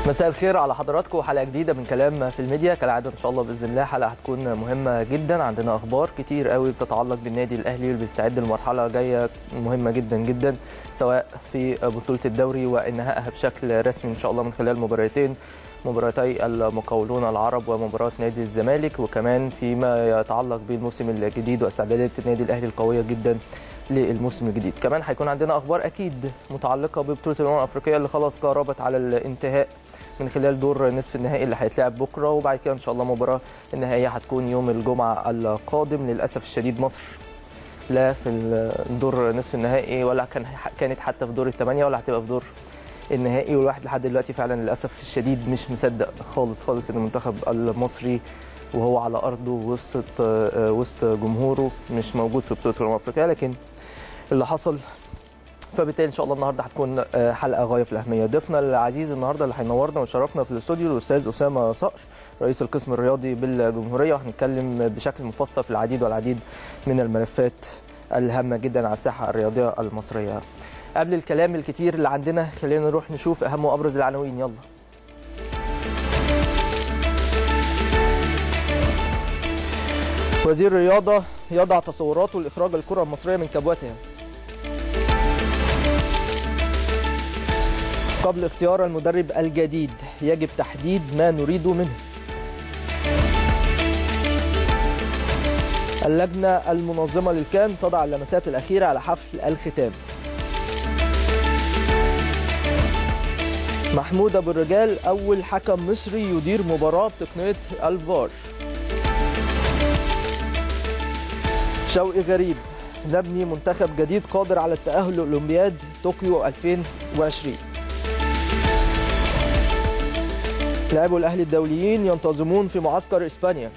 مساء الخير على حضراتكم حلقه جديده من كلام في الميديا كالعاده ان شاء الله باذن الله حلقه هتكون مهمه جدا عندنا اخبار كتير قوي بتتعلق بالنادي الاهلي اللي بيستعد لمرحله جايه مهمه جدا جدا سواء في بطوله الدوري وانهائها بشكل رسمي ان شاء الله من خلال مباراتين مباراتي المقاولون العرب ومباراه نادي الزمالك وكمان فيما يتعلق بالموسم الجديد واستعدادات النادي الاهلي القويه جدا للموسم الجديد كمان هيكون عندنا اخبار اكيد متعلقه ببطوله الامم الافريقيه اللي خلاص قربت على الانتهاء من خلال دور نصف النهائي اللي هيتلعب بكره وبعد كده ان شاء الله مباراه النهائيه هتكون يوم الجمعه القادم للاسف الشديد مصر لا في الدور نصف النهائي ولا كان كانت حتى في دور الثمانيه ولا هتبقى في دور النهائي والواحد لحد دلوقتي فعلا للاسف الشديد مش مصدق خالص خالص ان المنتخب المصري وهو على ارضه وسط وسط جمهوره مش موجود في بطوله الامم الافريقيه لكن اللي حصل فبالتالي ان شاء الله النهارده هتكون حلقه غايه في الاهميه ضيفنا العزيز النهارده اللي هينورنا ويشرفنا في الاستوديو الاستاذ اسامه صقر رئيس القسم الرياضي بالجمهوريه وهنتكلم بشكل مفصل في العديد والعديد من الملفات الهامه جدا على الساحه الرياضيه المصريه قبل الكلام الكتير اللي عندنا خلينا نروح نشوف اهم وابرز العناوين يلا وزير الرياضه يضع تصوراته لاخراج الكره المصريه من كبوتها قبل اختيار المدرب الجديد يجب تحديد ما نريد منه اللجنة المنظمة للكان تضع اللمسات الأخيرة على حفل الختام محمود أبو الرجال أول حكم مصري يدير مباراة بتقنية الفار شوقي غريب نبني منتخب جديد قادر على التأهل لأولمبياد طوكيو 2020 لاعبو الاهلي الدوليين ينتظمون في معسكر اسبانيا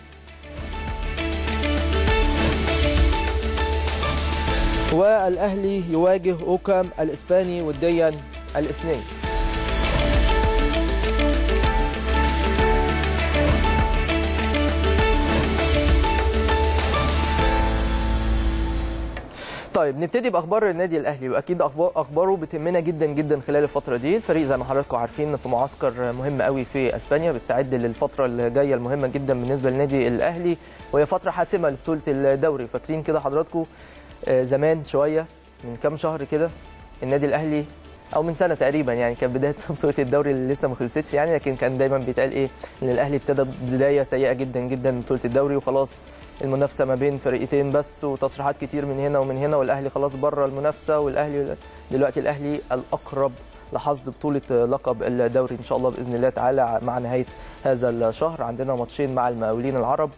والاهلي يواجه اوكام الاسباني وديا الاثنين طيب نبتدي باخبار النادي الاهلي واكيد اخبار اخباره بتهمنا جدا جدا خلال الفتره دي الفريق زي ما حضراتكم عارفين في معسكر مهم قوي في اسبانيا بيستعد للفتره اللي جايه المهمه جدا بالنسبه للنادي الاهلي وهي فتره حاسمه لبطوله الدوري فاكرين كده حضراتكم زمان شويه من كام شهر كده النادي الاهلي او من سنه تقريبا يعني كان بدايه بطوله الدوري اللي لسه ما خلصتش يعني لكن كان دايما بيتقال ايه ان الاهلي ابتدى بدايه سيئه جدا جدا بطوله الدوري وخلاص المنافسه ما بين فريقين بس وتصريحات كتير من هنا ومن هنا والاهلي خلاص بره المنافسه والاهلي دلوقتي الاهلي الاقرب لحصد بطوله لقب الدوري ان شاء الله باذن الله تعالى مع نهايه هذا الشهر عندنا ماتشين مع المقاولين العرب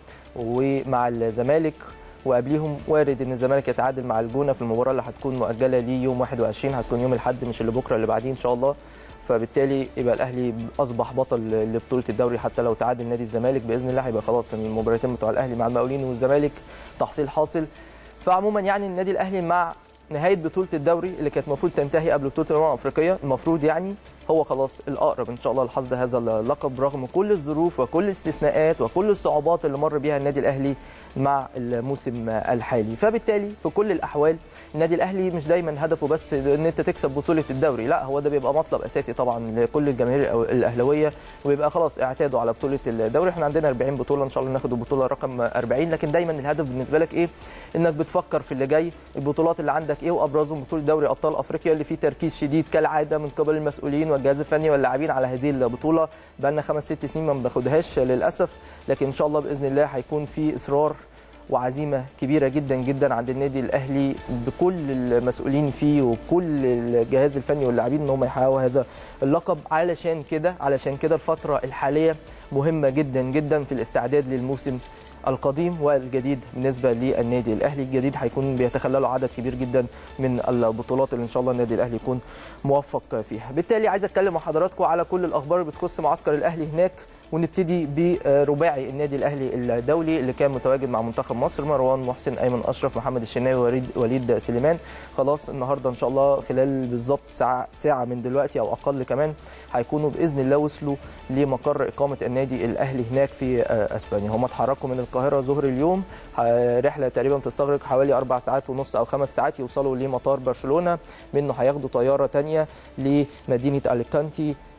ومع الزمالك وقبليهم وارد ان الزمالك يتعادل مع الجونه في المباراه اللي هتكون مؤجله ليه يوم 21 هتكون يوم الاحد مش اللي بكره اللي بعديه ان شاء الله فبالتالي يبقى الاهلي اصبح بطل لبطوله الدوري حتى لو تعادل نادي الزمالك باذن الله هيبقى خلاص المباراتين بتوع الاهلي مع المقاولين والزمالك تحصيل حاصل فعموما يعني النادي الاهلي مع نهايه بطوله الدوري اللي كانت المفروض تنتهي قبل بطوله الامم الافريقيه المفروض يعني هو خلاص الاقرب ان شاء الله لحصد هذا اللقب رغم كل الظروف وكل الاستثناءات وكل الصعوبات اللي مر بها النادي الاهلي مع الموسم الحالي فبالتالي في كل الاحوال النادي الاهلي مش دايما هدفه بس ان انت تكسب بطوله الدوري لا هو ده بيبقى مطلب اساسي طبعا لكل الجماهير الاهلاويه وبيبقى خلاص اعتادوا على بطوله الدوري احنا عندنا 40 بطوله ان شاء الله ناخد البطوله رقم 40 لكن دايما الهدف بالنسبه لك ايه انك بتفكر في اللي جاي البطولات اللي عندك ايه وابرزهم بطوله دوري ابطال افريقيا اللي فيه تركيز شديد كالعاده من قبل المسؤولين والجهاز الفني واللاعبين على هذه البطوله بقى لنا خمس ست سنين ما بناخدهاش للاسف لكن ان شاء الله باذن الله هيكون في اصرار وعزيمه كبيره جدا جدا عند النادي الاهلي بكل المسؤولين فيه وكل الجهاز الفني واللاعبين ان هم يحققوا هذا اللقب علشان كده علشان كده الفتره الحاليه مهمه جدا جدا في الاستعداد للموسم القديم والجديد بالنسبه للنادي الاهلي الجديد هيكون بيتخلله عدد كبير جدا من البطولات اللي ان شاء الله النادي الاهلي يكون موفق فيها بالتالي عايز اتكلم مع حضراتكم على كل الاخبار اللي بتخص معسكر الاهلي هناك ونبتدي برباعي النادي الاهلي الدولي اللي كان متواجد مع منتخب مصر مروان محسن ايمن اشرف محمد الشناوي وليد سليمان خلاص النهارده ان شاء الله خلال بالظبط ساعه ساعه من دلوقتي او اقل كمان هيكونوا باذن الله وصلوا لمقر اقامه النادي الاهلي هناك في اسبانيا هم اتحركوا من القاهره ظهر اليوم رحله تقريبا تستغرق حوالي اربع ساعات ونص او خمس ساعات يوصلوا لمطار برشلونه منه هياخدوا طياره ثانيه لمدينه اليكانتي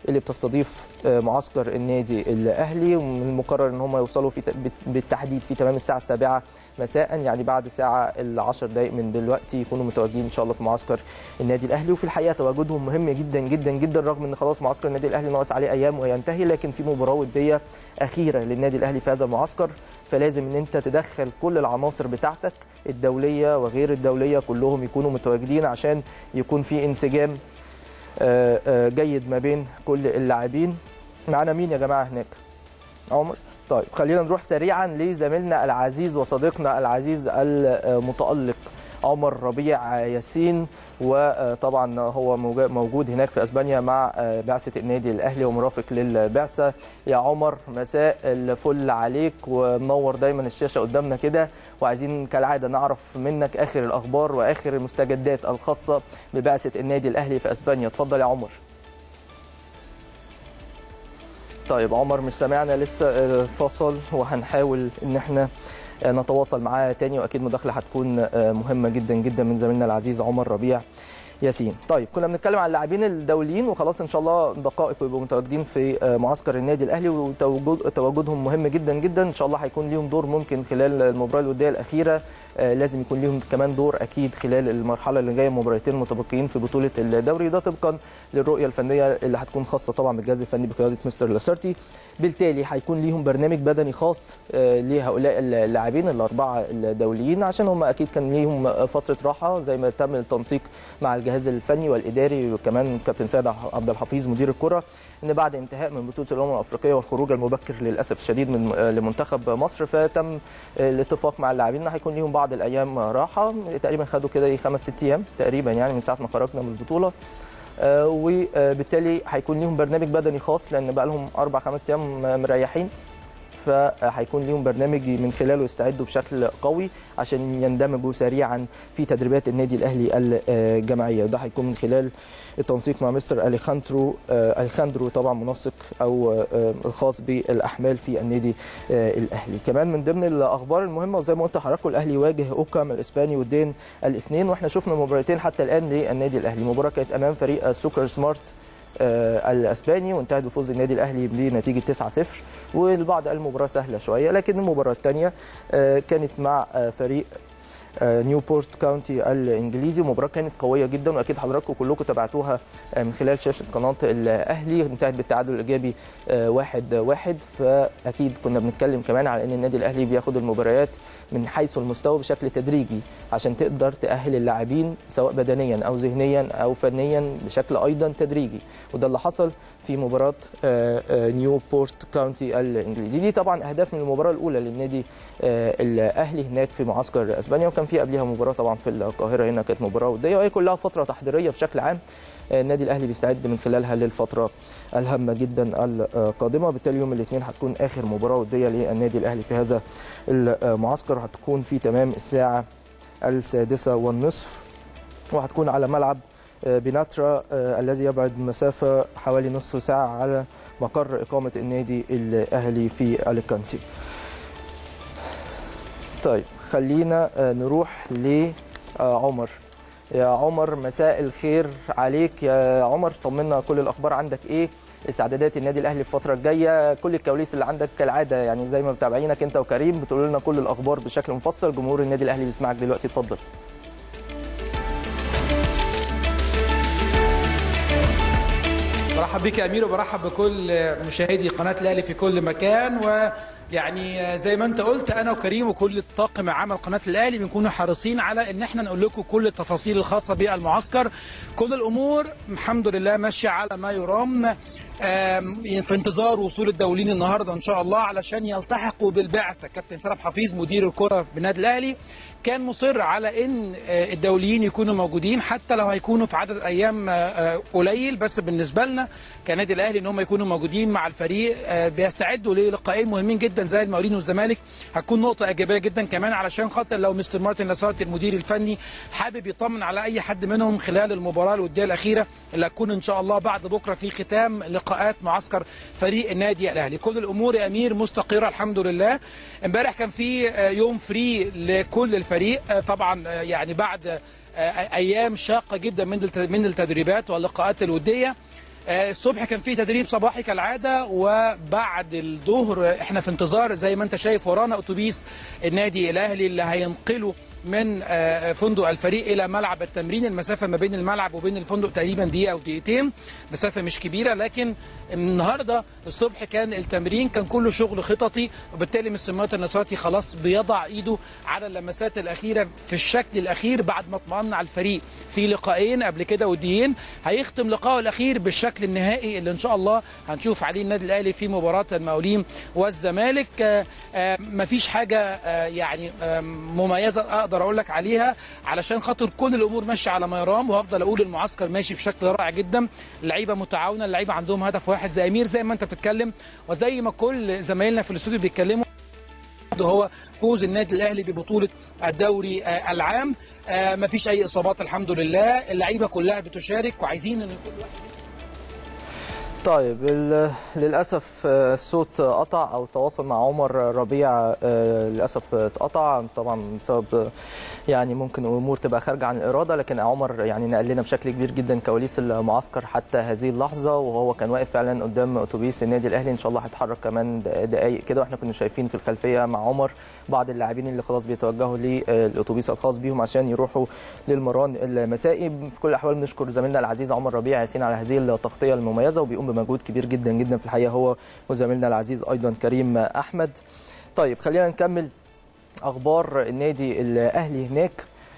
اللي بتستضيف معسكر النادي الاهلي ومن المقرر ان هم يوصلوا في بالتحديد في تمام الساعه السابعه مساء يعني بعد ساعه ال 10 دقائق من دلوقتي يكونوا متواجدين ان شاء الله في معسكر النادي الاهلي وفي الحقيقه تواجدهم مهم جدا جدا جدا رغم ان خلاص معسكر النادي الاهلي ناقص عليه ايام وينتهي لكن في مباراه وديه اخيره للنادي الاهلي في هذا المعسكر فلازم ان انت تدخل كل العناصر بتاعتك الدوليه وغير الدوليه كلهم يكونوا متواجدين عشان يكون في انسجام جيد ما بين كل اللاعبين معانا مين يا جماعه هناك عمر طيب خلينا نروح سريعا لزميلنا العزيز وصديقنا العزيز المتالق عمر ربيع ياسين وطبعا هو موجود هناك في اسبانيا مع بعثه النادي الاهلي ومرافق للبعثه يا عمر مساء الفل عليك ومنور دايما الشاشه قدامنا كده وعايزين كالعاده نعرف منك اخر الاخبار واخر المستجدات الخاصه ببعثه النادي الاهلي في اسبانيا اتفضل يا عمر طيب عمر مش سامعنا لسه فصل وهنحاول ان احنا نتواصل معاه تاني واكيد مداخله هتكون مهمه جدا جدا من زميلنا العزيز عمر ربيع ياسين طيب كنا بنتكلم عن اللاعبين الدوليين وخلاص ان شاء الله دقائق ويبقوا متواجدين في معسكر النادي الاهلي وتواجدهم مهم جدا جدا ان شاء الله هيكون ليهم دور ممكن خلال المباراه الوديه الاخيره لازم يكون ليهم كمان دور اكيد خلال المرحله اللي جايه مباراتين متبقيين في بطوله الدوري ده طبقا للرؤيه الفنيه اللي هتكون خاصه طبعا بالجهاز الفني بقياده مستر لاسارتي بالتالي هيكون ليهم برنامج بدني خاص لهؤلاء اللاعبين الاربعه الدوليين عشان هم اكيد كان ليهم فتره راحه زي ما تم التنسيق مع الجهاز الفني والاداري وكمان كابتن سيد عبد الحفيظ مدير الكره ان بعد انتهاء من بطوله الامم الافريقيه والخروج المبكر للاسف الشديد من لمنتخب مصر فتم الاتفاق مع اللاعبين ان هيكون ليهم بعض الايام راحه تقريبا خدوا كده خمس ست ايام تقريبا يعني من ساعه ما خرجنا من البطوله وبالتالي هيكون ليهم برنامج بدني خاص لان بقى لهم اربع خمس ايام مريحين فهيكون ليهم برنامج من خلاله يستعدوا بشكل قوي عشان يندمجوا سريعا في تدريبات النادي الاهلي الجماعيه وده هيكون من خلال التنسيق مع مستر اليخاندرو اليخاندرو طبعا منسق او الخاص بالاحمال في النادي الاهلي كمان من ضمن الاخبار المهمه وزي ما قلت لحضراتكم الاهلي يواجه اوكام الاسباني والدين الاثنين واحنا شفنا مباراتين حتى الان للنادي الاهلي مباراه كانت امام فريق سوكر سمارت الاسباني وانتهت بفوز النادي الاهلي بنتيجه 9-0 والبعض قال المباراه سهله شويه لكن المباراه الثانيه كانت مع فريق نيوبورت كاونتي الانجليزي مباراه كانت قويه جدا واكيد حضراتكم كلكم تابعتوها من خلال شاشه قناه الاهلي انتهت بالتعادل الايجابي واحد واحد فاكيد كنا بنتكلم كمان على ان النادي الاهلي بياخد المباريات من حيث المستوى بشكل تدريجي عشان تقدر تاهل اللاعبين سواء بدنيا او ذهنيا او فنيا بشكل ايضا تدريجي وده اللي حصل في مباراه نيوبورت كاونتي الانجليزي دي طبعا اهداف من المباراه الاولى للنادي الاهلي هناك في معسكر اسبانيا وكان في قبلها مباراه طبعا في القاهره هنا كانت مباراه وديه وهي كلها فتره تحضيريه بشكل عام النادي الاهلي بيستعد من خلالها للفتره الهامه جدا القادمه بالتالي يوم الاثنين هتكون اخر مباراه وديه للنادي الاهلي في هذا المعسكر هتكون في تمام الساعه السادسه والنصف وهتكون على ملعب بناترا الذي يبعد مسافه حوالي نصف ساعه على مقر اقامه النادي الاهلي في اليكانتي. طيب خلينا نروح لعمر يا عمر مساء الخير عليك يا عمر طمنا كل الاخبار عندك ايه استعدادات النادي الاهلي الفتره الجايه كل الكواليس اللي عندك كالعاده يعني زي ما متابعينك انت وكريم بتقول لنا كل الاخبار بشكل مفصل جمهور النادي الاهلي بيسمعك دلوقتي اتفضل برحب بك يا امير وبرحب بكل مشاهدي قناه الاهلي في كل مكان و يعني زي ما انت قلت انا وكريم وكل الطاقم عمل قناه الاهلي بنكون حريصين على ان احنا نقول لكم كل التفاصيل الخاصه بالمعسكر كل الامور الحمد لله ماشيه على ما يرام في انتظار وصول الدولين النهارده ان شاء الله علشان يلتحقوا بالبعثه كابتن سلام حفيظ مدير الكره بالنادي الاهلي كان مصر على ان الدوليين يكونوا موجودين حتى لو هيكونوا في عدد ايام قليل بس بالنسبه لنا كنادي الاهلي ان هم يكونوا موجودين مع الفريق بيستعدوا للقاءين مهمين جدا زي المقاولين والزمالك هتكون نقطه ايجابيه جدا كمان علشان خاطر لو مستر مارتن لاسارتي المدير الفني حابب يطمن على اي حد منهم خلال المباراه الوديه الاخيره اللي هتكون ان شاء الله بعد بكره في ختام لقاءات معسكر فريق النادي الاهلي كل الامور يا امير مستقره الحمد لله امبارح كان في يوم فري لكل الفريق طبعا يعني بعد ايام شاقه جدا من من التدريبات واللقاءات الوديه آه، الصبح كان في تدريب صباحي كالعاده وبعد الظهر احنا في انتظار زي ما انت شايف ورانا اتوبيس النادي الاهلي اللي هينقله من آه، فندق الفريق الى ملعب التمرين المسافه ما بين الملعب وبين الفندق تقريبا دقيقه او دقيقتين مسافه مش كبيره لكن النهارده الصبح كان التمرين كان كله شغل خططي وبالتالي مستر مارتن النصراتي خلاص بيضع ايده على اللمسات الاخيره في الشكل الاخير بعد ما اطمأن على الفريق في لقاءين قبل كده وديين هيختم لقائه الاخير بالشكل النهائي اللي ان شاء الله هنشوف عليه النادي الاهلي في مباراه المقاولين والزمالك آه، آه، مفيش حاجه آه، يعني آه، مميزه اقدر اقول لك عليها علشان خاطر كل الامور ماشيه على ما يرام وهفضل اقول المعسكر ماشي بشكل رائع جدا اللعيبه متعاونه اللعيبه عندهم هدف واحد زي امير زي ما انت بتتكلم وزي ما كل زمايلنا في الاستوديو بيتكلموا ده هو فوز النادي الاهلي ببطوله الدوري آه، العام آه، مفيش اي اصابات الحمد لله اللعيبه كلها بتشارك وعايزين ان كل واحد طيب ال- للاسف آه، الصوت قطع او التواصل مع عمر ربيع آه، للاسف اتقطع طبعا بسبب آه، يعني ممكن امور تبقى خارجه عن الاراده لكن عمر يعني نقل لنا بشكل كبير جدا كواليس المعسكر حتى هذه اللحظه وهو كان واقف فعلا قدام اتوبيس النادي الاهلي ان شاء الله هيتحرك كمان دق- دقائق كده واحنا كنا شايفين في الخلفيه مع عمر بعض اللاعبين اللي خلاص بيتوجهوا للاتوبيس الخاص بيهم عشان يروحوا للمران المسائي في كل الاحوال بنشكر زميلنا العزيز عمر ربيع ياسين على هذه التغطيه المميزه وبيقوم بمجهود كبير جدا جدا في الحقيقه هو وزميلنا العزيز ايضا كريم احمد طيب خلينا نكمل اخبار النادي الاهلي هناك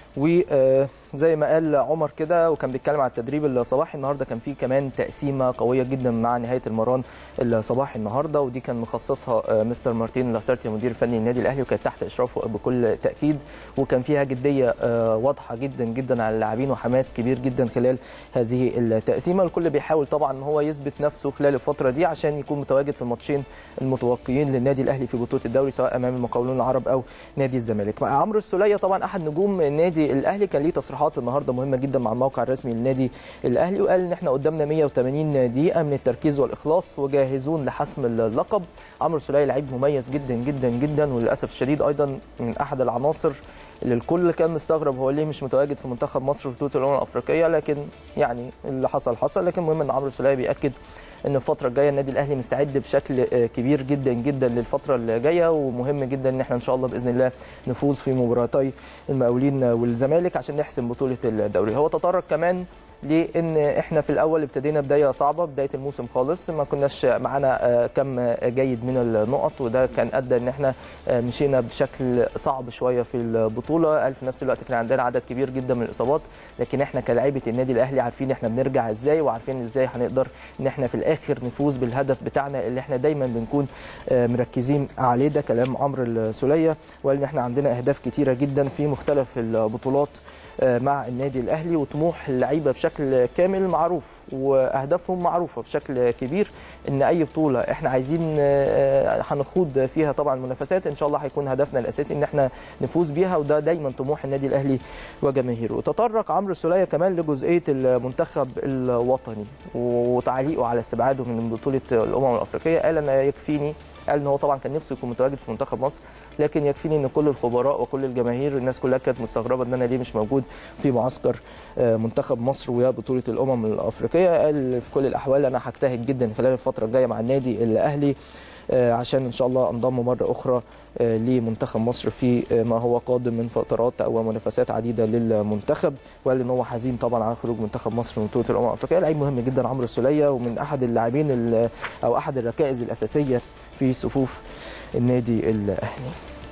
وزي ما قال عمر كده وكان بيتكلم على التدريب الصباحي النهارده كان في كمان تقسيمه قويه جدا مع نهايه المران الصباحي النهارده ودي كان مخصصها آه، مستر مارتين لاسارتي المدير الفني للنادي الاهلي وكانت تحت اشرافه بكل تاكيد وكان فيها جديه آه، واضحه جدا جدا على اللاعبين وحماس كبير جدا خلال هذه التقسيمه الكل بيحاول طبعا ان هو يثبت نفسه خلال الفتره دي عشان يكون متواجد في الماتشين المتوقعين للنادي الاهلي في بطوله الدوري سواء امام المقاولون العرب او نادي الزمالك مع عمرو السوليه طبعا احد نجوم النادي الاهلي كان ليه تصريحات النهارده مهمه جدا مع الموقع الرسمي للنادي الاهلي وقال ان احنا قدامنا 180 دقيقه من التركيز والاخلاص وجاهزون لحسم اللقب عمرو السوليه لعيب مميز جدا جدا جدا وللاسف الشديد ايضا من احد العناصر اللي الكل كان مستغرب هو ليه مش متواجد في منتخب مصر في بطوله الامم الافريقيه لكن يعني اللي حصل حصل لكن المهم ان عمرو السوليه بياكد ان الفتره الجايه النادي الاهلي مستعد بشكل آه، كبير جدا جدا للفتره اللي جايه ومهم جدا ان احنا ان شاء الله باذن الله نفوز في مباراتي المقاولين والزمالك عشان نحسم بطوله الدوري هو تطرق كمان لان احنا في الاول ابتدينا بدايه صعبه بدايه الموسم خالص ما كناش معانا آه، كم جيد من النقط وده كان ادى ان احنا آه، مشينا بشكل صعب شويه في البطوله قال في نفس الوقت كان عندنا عدد كبير جدا من الاصابات لكن احنا كلاعيبه النادي الاهلي عارفين احنا بنرجع ازاي وعارفين ازاي هنقدر ان احنا في الاخر نفوز بالهدف بتاعنا اللي احنا دايما بنكون آه، مركزين عليه ده كلام عمرو السوليه وقال ان احنا عندنا اهداف كتيره جدا في مختلف البطولات آه، مع النادي الاهلي وطموح اللعيبه بشكل كامل معروف واهدافهم معروفه بشكل كبير ان اي بطوله احنا عايزين آه، هنخوض فيها طبعا منافسات ان شاء الله هيكون هدفنا الاساسي ان احنا نفوز بيها وده دايما طموح النادي الاهلي وجماهيره تطرق عمرو السوليه كمان لجزئيه المنتخب الوطني وتعليقه على استبعاده من بطوله الامم الافريقيه قال انا يكفيني قال ان هو طبعا كان نفسه يكون متواجد في منتخب مصر لكن يكفيني ان كل الخبراء وكل الجماهير الناس كلها كانت مستغربه ان انا ليه مش موجود في معسكر آه، منتخب مصر وبطوله الامم الافريقيه قال في كل الاحوال انا هجتهد جدا خلال الفتره الجايه مع النادي الاهلي آه، عشان ان شاء الله انضم مره اخرى آه، لمنتخب مصر في آه، ما هو قادم من فترات او منافسات عديده للمنتخب وقال ان هو حزين طبعا على خروج منتخب مصر من بطوله الامم الافريقيه لعيب مهم جدا عمرو السوليه ومن احد اللاعبين ال- او احد الركائز الاساسيه في صفوف النادي الاهلي.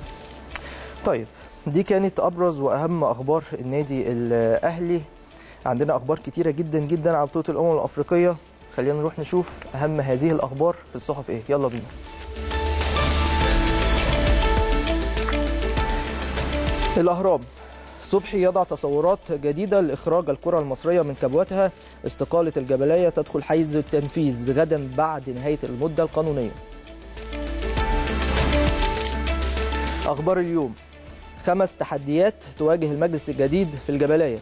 طيب دي كانت ابرز واهم اخبار النادي الاهلي عندنا اخبار كتيره جدا جدا على بطوله الامم الافريقيه خلينا نروح نشوف اهم هذه الاخبار في الصحف ايه يلا بينا الاهرام صبحي يضع تصورات جديدة لإخراج الكرة المصرية من كبوتها استقالة الجبلية تدخل حيز التنفيذ غدا بعد نهاية المدة القانونية أخبار اليوم خمس تحديات تواجه المجلس الجديد في الجبلية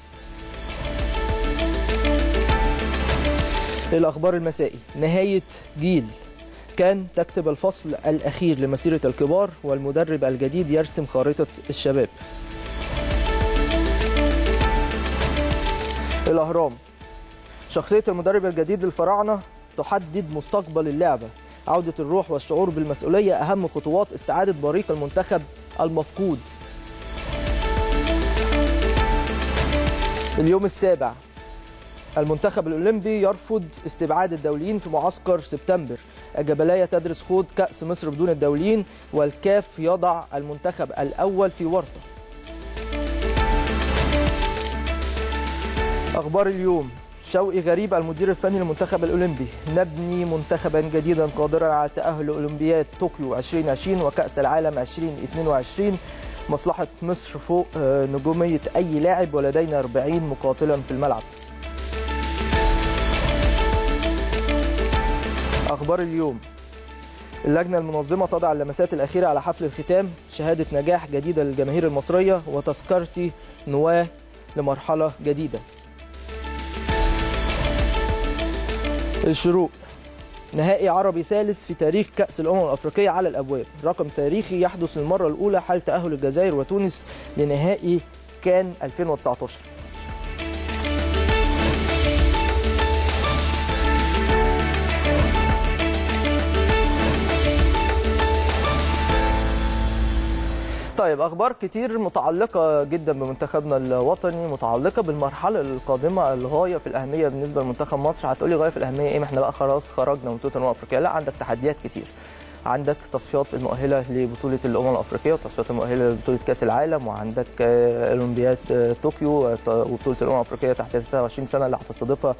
الأخبار المسائي نهاية جيل كان تكتب الفصل الأخير لمسيرة الكبار والمدرب الجديد يرسم خارطة الشباب الأهرام شخصيه المدرب الجديد للفراعنه تحدد مستقبل اللعبه عوده الروح والشعور بالمسؤوليه اهم خطوات استعاده بريق المنتخب المفقود اليوم السابع المنتخب الأولمبي يرفض استبعاد الدوليين في معسكر سبتمبر الجبلاية تدرس خوض كأس مصر بدون الدوليين والكاف يضع المنتخب الأول في ورطة أخبار اليوم شوقي غريب المدير الفني للمنتخب الأولمبي نبني منتخبا جديدا قادرا على التأهل لأولمبياد طوكيو 2020 وكأس العالم 2022 مصلحة مصر فوق نجومية أي لاعب ولدينا 40 مقاتلا في الملعب أخبار اليوم اللجنة المنظمة تضع اللمسات الأخيرة على حفل الختام شهادة نجاح جديدة للجماهير المصرية وتذكرتي نواة لمرحلة جديدة الشروق نهائي عربي ثالث في تاريخ كأس الأمم الأفريقية على الأبواب رقم تاريخي يحدث للمرة الأولى حال تأهل الجزائر وتونس لنهائي كان 2019 طيب اخبار كتير متعلقه جدا بمنتخبنا الوطني متعلقه بالمرحله القادمه الغايه في الاهميه بالنسبه لمنتخب مصر هتقولي غايه في الاهميه ايه ما احنا بقى خلاص خرجنا من بطوله الامم الافريقيه لا عندك تحديات كتير عندك تصفيات المؤهله لبطوله الامم الافريقيه وتصفيات المؤهله لبطوله كاس العالم وعندك اولمبياد طوكيو وبطوله الامم الافريقيه تحت 23 سنه اللي هتستضيفها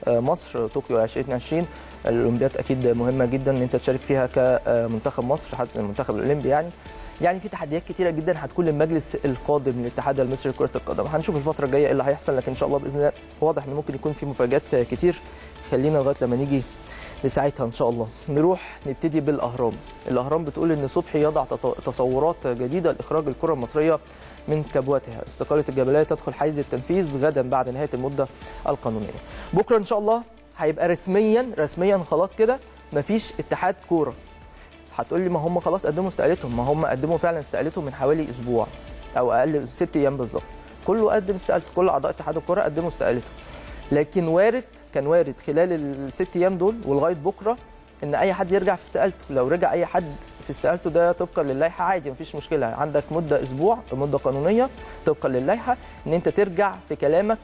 مصر طوكيو 2020 الاولمبياد اكيد مهمه جدا ان انت تشارك فيها كمنتخب مصر حتى المنتخب الاولمبي يعني يعني في تحديات كتيره جدا هتكون للمجلس القادم للاتحاد المصري لكره القدم هنشوف الفتره الجايه ايه اللي هيحصل لكن ان شاء الله باذن الله واضح ان ممكن يكون في مفاجات كتير خلينا لغايه لما نيجي لساعتها ان شاء الله نروح نبتدي بالاهرام الاهرام بتقول ان صبحي يضع تصورات جديده لاخراج الكره المصريه من كبوتها استقاله الجبليه تدخل حيز التنفيذ غدا بعد نهايه المده القانونيه بكره ان شاء الله هيبقى رسميا رسميا خلاص كده مفيش اتحاد كوره هتقول لي ما هم خلاص قدموا استقالتهم ما هم قدموا فعلا استقالتهم من حوالي اسبوع او اقل ست ايام بالظبط كله قدم استقالته كل اعضاء اتحاد الكره قدموا استقالتهم لكن وارد كان وارد خلال الست ايام دول ولغايه بكره ان اي حد يرجع في استقالته لو رجع اي حد في استقالته ده طبقا للائحه عادي مفيش مشكله عندك مده اسبوع مده قانونيه طبقا للائحه ان انت ترجع في كلامك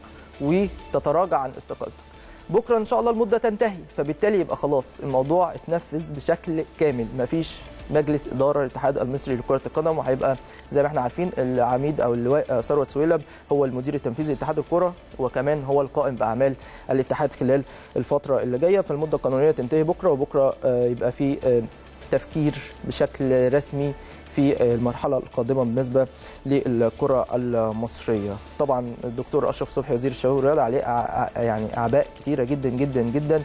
وتتراجع عن استقالتك بكره ان شاء الله المده تنتهي فبالتالي يبقى خلاص الموضوع اتنفذ بشكل كامل مفيش مجلس اداره الاتحاد المصري لكره القدم وهيبقى زي ما احنا عارفين العميد او اللواء ثروت سويلب هو المدير التنفيذي لاتحاد الكره وكمان هو القائم باعمال الاتحاد خلال الفتره اللي جايه فالمده القانونيه تنتهي بكره وبكره يبقى في تفكير بشكل رسمي في المرحله القادمه بالنسبه للكره المصريه طبعا الدكتور اشرف صبحي وزير الشباب والرياضه عليه يعني اعباء كتيره جدا جدا جدا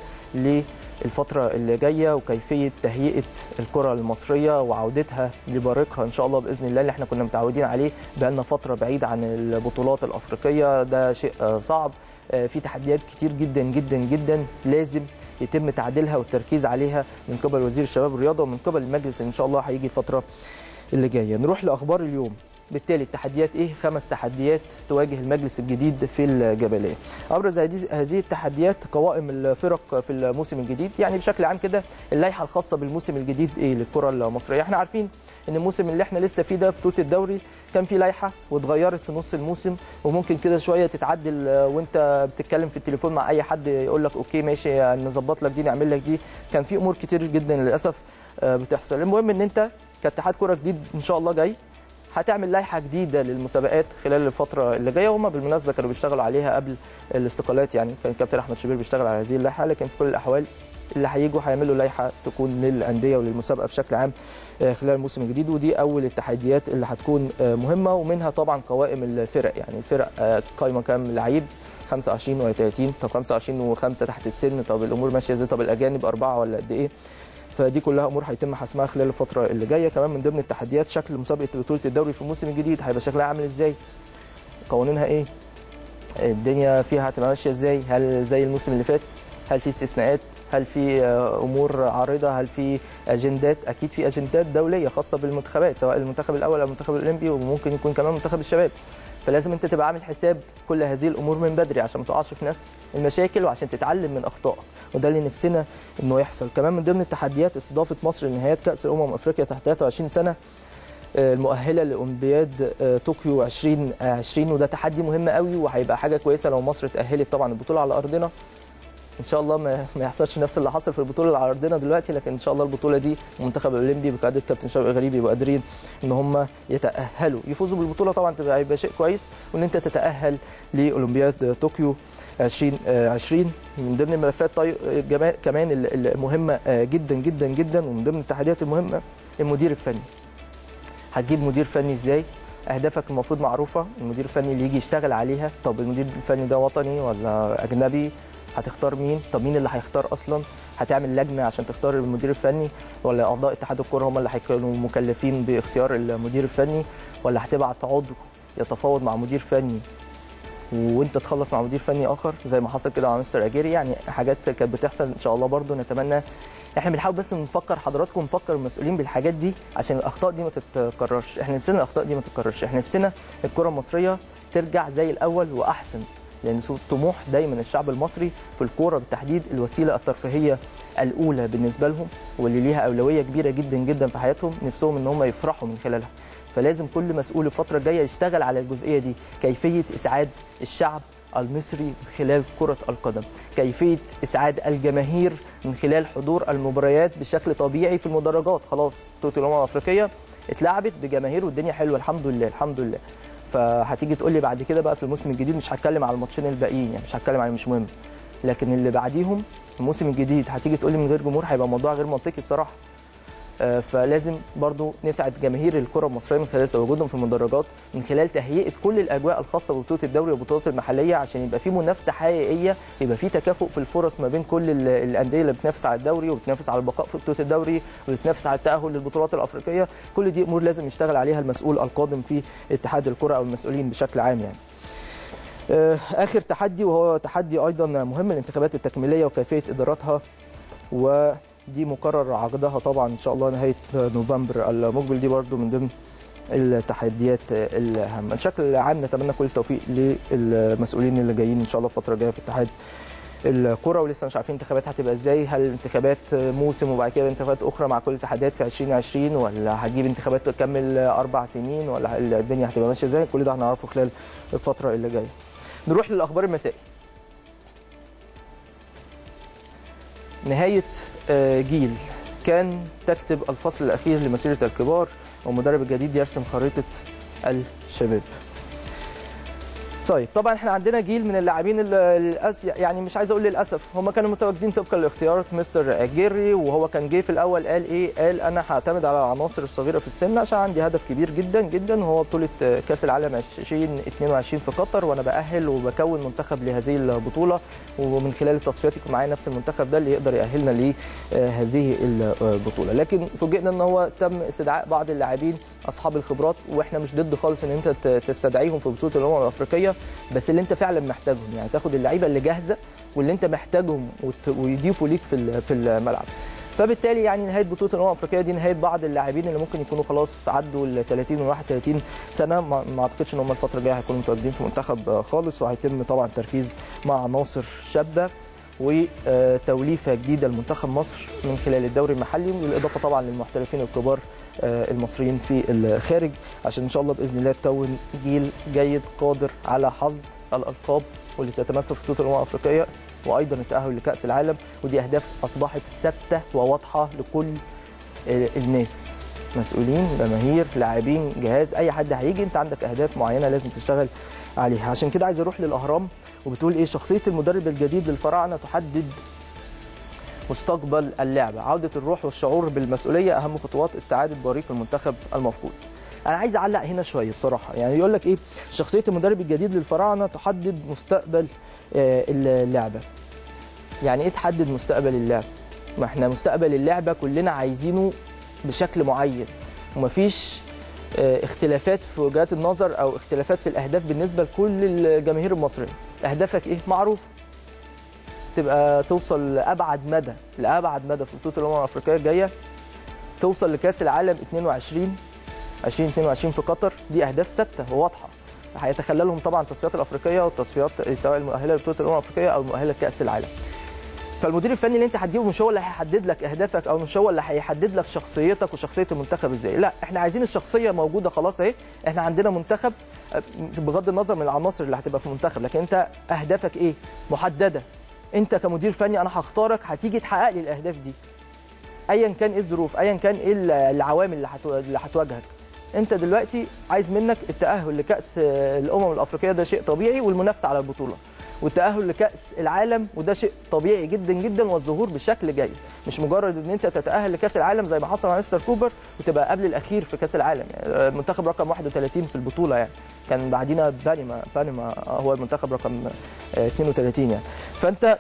للفتره اللي جايه وكيفيه تهيئه الكره المصريه وعودتها لبارقها ان شاء الله باذن الله اللي احنا كنا متعودين عليه بقالنا فتره بعيد عن البطولات الافريقيه ده شيء صعب في تحديات كتير جدا جدا جدا لازم يتم تعديلها والتركيز عليها من قبل وزير الشباب والرياضه ومن قبل المجلس ان شاء الله هيجي الفتره اللي جايه نروح لاخبار اليوم بالتالي التحديات ايه خمس تحديات تواجه المجلس الجديد في الجبليه ابرز هذه التحديات قوائم الفرق في الموسم الجديد يعني بشكل عام كده اللائحه الخاصه بالموسم الجديد ايه للكره المصريه احنا عارفين ان الموسم اللي احنا لسه فيه ده بطوله الدوري كان في لائحه واتغيرت في نص الموسم وممكن كده شويه تتعدل وانت بتتكلم في التليفون مع اي حد يقول لك اوكي ماشي نظبط لك دي نعمل لك دي كان في امور كتير جدا للاسف بتحصل المهم ان انت كاتحاد كره جديد ان شاء الله جاي هتعمل لائحه جديده للمسابقات خلال الفتره اللي جايه وهم بالمناسبه كانوا بيشتغلوا عليها قبل الاستقالات يعني كان الكابتن احمد شبير بيشتغل على هذه اللائحه لكن في كل الاحوال اللي هيجوا هيعملوا لائحه تكون للانديه وللمسابقه بشكل عام خلال الموسم الجديد ودي اول التحديات اللي هتكون مهمه ومنها طبعا قوائم الفرق يعني الفرق قايمه كام لعيب 25 ولا 30 طب 25 و5 تحت السن طب الامور ماشيه ازاي طب الاجانب اربعه ولا قد ايه فدي كلها امور هيتم حسمها خلال الفتره اللي جايه كمان من ضمن التحديات شكل مسابقه بطوله الدوري في الموسم الجديد هيبقى شكلها عامل ازاي قوانينها ايه الدنيا فيها هتبقى ماشيه ازاي هل زي الموسم اللي فات هل في استثناءات هل في امور عارضه هل في اجندات اكيد في اجندات دوليه خاصه بالمنتخبات سواء المنتخب الاول او المنتخب الاولمبي وممكن يكون كمان منتخب الشباب فلازم انت تبقى عامل حساب كل هذه الامور من بدري عشان ما تقعش في نفس المشاكل وعشان تتعلم من اخطائك وده اللي نفسنا انه يحصل كمان من ضمن التحديات استضافه مصر لنهايات كاس الامم افريقيا تحت 23 سنه آه، المؤهله لاولمبياد آه، طوكيو 2020 وده تحدي مهم قوي وهيبقى حاجه كويسه لو مصر تاهلت طبعا البطوله على ارضنا ان شاء الله ما ما يحصلش نفس اللي حصل في البطوله اللي على ارضنا دلوقتي لكن ان شاء الله البطوله دي المنتخب الاولمبي بقياده الكابتن شوقي غريب يبقوا قادرين ان هم يتاهلوا يفوزوا بالبطوله طبعا تبقى هيبقى شيء كويس وان انت تتاهل لاولمبياد طوكيو 2020 من ضمن الملفات طيب جما- كمان ال- المهمه آه، جدا جدا جدا ومن ضمن التحديات المهمه المدير الفني هتجيب مدير فني ازاي اهدافك المفروض معروفه المدير الفني اللي يجي يشتغل عليها طب المدير الفني ده وطني ولا اجنبي هتختار مين طب مين اللي هيختار اصلا هتعمل لجنه عشان تختار المدير الفني ولا اعضاء اتحاد الكره هم اللي هيكونوا مكلفين باختيار المدير الفني ولا هتبعت عضو يتفاوض مع مدير فني وانت تخلص مع مدير فني اخر زي ما حصل كده مع مستر اجيري يعني حاجات كانت بتحصل ان شاء الله برضو نتمنى احنا بنحاول بس نفكر حضراتكم نفكر المسؤولين بالحاجات دي عشان الاخطاء دي ما تتكررش احنا نفسنا الاخطاء دي ما تتكررش احنا نفسنا الكره المصريه ترجع زي الاول واحسن لان سوء طموح دايما الشعب المصري في الكوره بالتحديد الوسيله الترفيهيه الاولى بالنسبه لهم واللي ليها اولويه كبيره جدا جدا في حياتهم نفسهم ان هم يفرحوا من خلالها فلازم كل مسؤول الفتره الجايه يشتغل على الجزئيه دي كيفيه اسعاد الشعب المصري من خلال كرة القدم كيفية إسعاد الجماهير من خلال حضور المباريات بشكل طبيعي في المدرجات خلاص بطولة الأمم الأفريقية اتلعبت بجماهير والدنيا حلوة الحمد لله الحمد لله فهتيجي تقول لي بعد كده بقى في الموسم الجديد مش هتكلم على الماتشين الباقيين يعني مش هتكلم على مش مهم لكن اللي بعديهم الموسم الجديد هتيجي تقول لي من غير جمهور هيبقى الموضوع غير منطقي بصراحه آه، فلازم برضو نسعد جماهير الكره المصريه من خلال تواجدهم في المدرجات من خلال تهيئه كل الاجواء الخاصه ببطوله الدوري والبطولات المحليه عشان يبقى في منافسه حقيقيه يبقى في تكافؤ في الفرص ما بين كل ال- الانديه اللي بتنافس على الدوري وبتنافس على البقاء في بطوله الدوري وبتنافس على التاهل للبطولات الافريقيه كل دي امور لازم يشتغل عليها المسؤول القادم في اتحاد الكره او المسؤولين بشكل عام يعني آه، اخر تحدي وهو تحدي ايضا مهم الانتخابات التكميليه وكيفيه ادارتها ودي مقرر عقدها طبعا ان شاء الله نهايه نوفمبر المقبل دي برضو من ضمن التحديات الهامه بشكل عام نتمنى كل التوفيق للمسؤولين اللي جايين ان شاء الله الفتره الجايه في اتحاد الكره ولسه مش عارفين الانتخابات هتبقى ازاي هل انتخابات موسم وبعد كده انتخابات اخرى مع كل الاتحادات في 2020 ولا هتجيب انتخابات تكمل اربع سنين ولا الدنيا هتبقى ماشيه ازاي كل ده هنعرفه خلال الفتره اللي جايه نروح للاخبار المسائيه نهايه آه، جيل كان تكتب الفصل الاخير لمسيره الكبار والمدرب الجديد يرسم خريطه الشباب طيب طبعا احنا عندنا جيل من اللاعبين ال- الأس... يعني مش عايز اقول للاسف هم كانوا متواجدين طبقا لاختيارات مستر جيري وهو كان جه في الاول قال ايه قال انا هعتمد على العناصر الصغيره في السن عشان عندي هدف كبير جدا جدا وهو بطوله كاس العالم 2022 في قطر وانا باهل وبكون منتخب لهذه البطوله ومن خلال التصفيات يكون معايا نفس المنتخب ده اللي يقدر يأهلنا لهذه البطوله لكن فوجئنا ان هو تم استدعاء بعض اللاعبين اصحاب الخبرات واحنا مش ضد خالص ان انت ت- تستدعيهم في بطوله الامم الافريقيه بس اللي انت فعلا محتاجهم يعني تاخد اللعيبه اللي جاهزه واللي انت محتاجهم وت- ويضيفوا ليك في ال- في الملعب فبالتالي يعني نهايه بطوله الامم الافريقيه دي نهايه بعض اللاعبين اللي ممكن يكونوا خلاص عدوا ال 30 و 31 سنه ما ما اعتقدش ان هم الفتره الجايه هيكونوا متواجدين في المنتخب خالص وهيتم طبعا التركيز مع عناصر شابه وتوليفه جديده لمنتخب مصر من خلال الدوري المحلي بالاضافه طبعا للمحترفين الكبار آه، المصريين في الخارج عشان ان شاء الله باذن الله تكون جيل جيد قادر على حصد الالقاب واللي تتمثل في بطوله الامم الافريقيه وايضا التاهل لكاس العالم ودي اهداف اصبحت ثابته وواضحه لكل آه، الناس مسؤولين جماهير لاعبين جهاز اي حد هيجي انت عندك اهداف معينه لازم تشتغل عليها عشان كده عايز اروح للاهرام وبتقول ايه شخصيه المدرب الجديد للفراعنه تحدد مستقبل اللعبه عوده الروح والشعور بالمسؤوليه اهم خطوات استعاده بريق المنتخب المفقود انا عايز اعلق هنا شويه بصراحه يعني يقول لك ايه شخصيه المدرب الجديد للفراعنه تحدد مستقبل آه، اللعبه يعني ايه تحدد مستقبل اللعبه ما احنا مستقبل اللعبه كلنا عايزينه بشكل معين ومفيش آه، اختلافات في وجهات النظر او اختلافات في الاهداف بالنسبه لكل الجماهير المصريه اهدافك ايه معروف تبقى توصل لابعد مدى لابعد مدى في بطوله الامم الافريقيه الجايه توصل لكاس العالم 22 2022 في قطر دي اهداف ثابته وواضحه هيتخللهم طبعا التصفيات الافريقيه والتصفيات سواء المؤهله لبطوله الامم الافريقيه او المؤهله لكاس العالم فالمدير الفني اللي انت هتجيبه مش هو اللي هيحدد لك اهدافك او مش هو اللي هيحدد لك شخصيتك وشخصيه المنتخب ازاي لا احنا عايزين الشخصيه موجوده خلاص اهي احنا عندنا منتخب بغض النظر من العناصر اللي هتبقى في المنتخب لكن انت اهدافك ايه محدده انت كمدير فني انا هختارك هتيجي تحقق لي الاهداف دي ايا كان ايه الظروف ايا كان ايه العوامل اللي هتو- اللي هتواجهك انت دلوقتي عايز منك التاهل لكاس الامم الافريقيه ده شيء طبيعي والمنافسه على البطوله والتاهل لكاس العالم وده شيء طبيعي جدا جدا والظهور بشكل جيد مش مجرد ان انت تتاهل لكاس العالم زي ما حصل مع مستر كوبر وتبقى قبل الاخير في كاس العالم يعني المنتخب رقم 31 في البطوله يعني كان بعدينا بانما بانما هو المنتخب رقم آه، 32 يعني فانت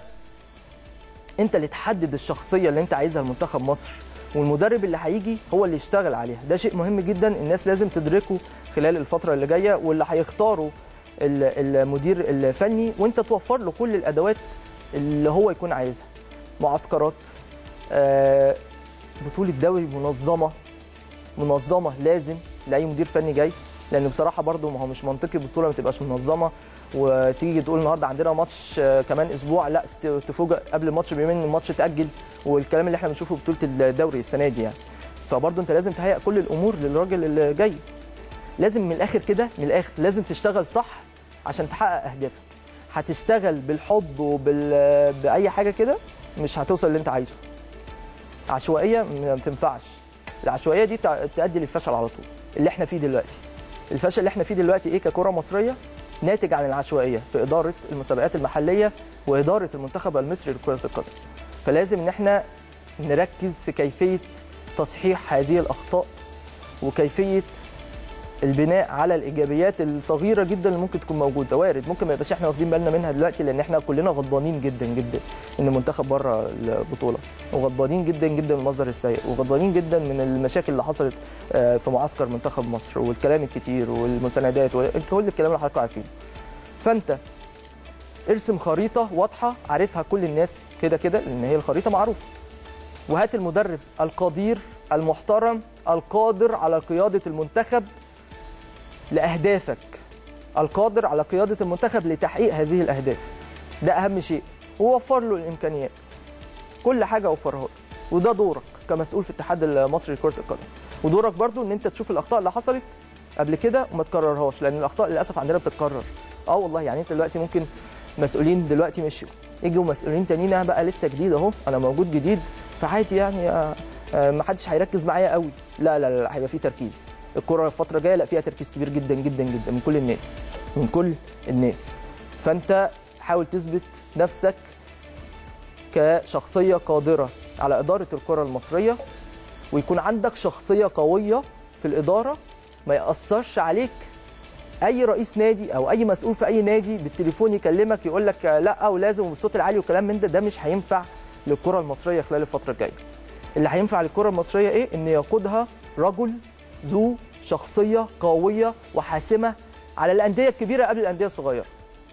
انت اللي تحدد الشخصيه اللي انت عايزها لمنتخب مصر والمدرب اللي هيجي هو اللي يشتغل عليها ده شيء مهم جدا الناس لازم تدركه خلال الفتره اللي جايه واللي هيختاروا ال- المدير الفني وانت توفر له كل الادوات اللي هو يكون عايزها معسكرات آه، بطوله دوري منظمه منظمه لازم لاي مدير فني جاي لان بصراحه برضو ما هو مش منطقي البطوله ما تبقاش منظمه وتيجي تقول النهارده عندنا ماتش آه، كمان اسبوع لا ت- تفوجئ قبل الماتش بيومين إن الماتش اتاجل والكلام اللي احنا بنشوفه في بطوله الدوري السنه دي يعني فبرضو انت لازم تهيئ كل الامور للراجل اللي جاي لازم من الاخر كده من الاخر لازم تشتغل صح عشان تحقق اهدافك هتشتغل بالحب وبال باي حاجه كده مش هتوصل اللي انت عايزه عشوائيه ما تنفعش العشوائيه دي تع- تؤدي للفشل على طول اللي احنا فيه دلوقتي الفشل اللي احنا فيه دلوقتي ايه ككره مصريه ناتج عن العشوائيه في اداره المسابقات المحليه واداره المنتخب المصري لكره القدم فلازم ان احنا نركز في كيفيه تصحيح هذه الاخطاء وكيفيه البناء على الايجابيات الصغيره جدا اللي ممكن تكون موجوده وارد ممكن ما يبقاش احنا واخدين بالنا منها دلوقتي لان احنا كلنا غضبانين جدا جدا ان المنتخب بره البطوله وغضبانين جدا جدا من المظهر السيء وغضبانين جدا من المشاكل اللي حصلت آه، في معسكر منتخب مصر والكلام الكتير والمساندات وكل الكلام اللي حضراتكم عارفينه فانت ارسم خريطه واضحه عارفها كل الناس كده كده لان هي الخريطه معروفه وهات المدرب القدير المحترم القادر على قياده المنتخب لاهدافك القادر على قياده المنتخب لتحقيق هذه الاهداف ده اهم شيء ووفر له الامكانيات كل حاجه وفرها له وده دورك كمسؤول في الاتحاد المصري لكره القدم ودورك برضو ان انت تشوف الاخطاء اللي حصلت قبل كده وما تكررهاش لان الاخطاء للاسف عندنا بتتكرر اه والله يعني انت دلوقتي ممكن مسؤولين دلوقتي مشيوا يجوا مسؤولين تانيين أنا بقى لسه جديد اهو انا موجود جديد فعادي يعني آه، آه، ما حدش هيركز معايا قوي لا لا لا هيبقى في تركيز الكره الفتره الجايه لا فيها تركيز كبير جدا جدا جدا من كل الناس من كل الناس فانت حاول تثبت نفسك كشخصيه قادره على اداره الكره المصريه ويكون عندك شخصيه قويه في الاداره ما ياثرش عليك اي رئيس نادي او اي مسؤول في اي نادي بالتليفون يكلمك يقول لك لا ولازم والصوت العالي وكلام من ده ده مش هينفع للكره المصريه خلال الفتره الجايه اللي هينفع للكره المصريه ايه ان يقودها رجل ذو شخصيه قويه وحاسمه على الانديه الكبيره قبل الانديه الصغيره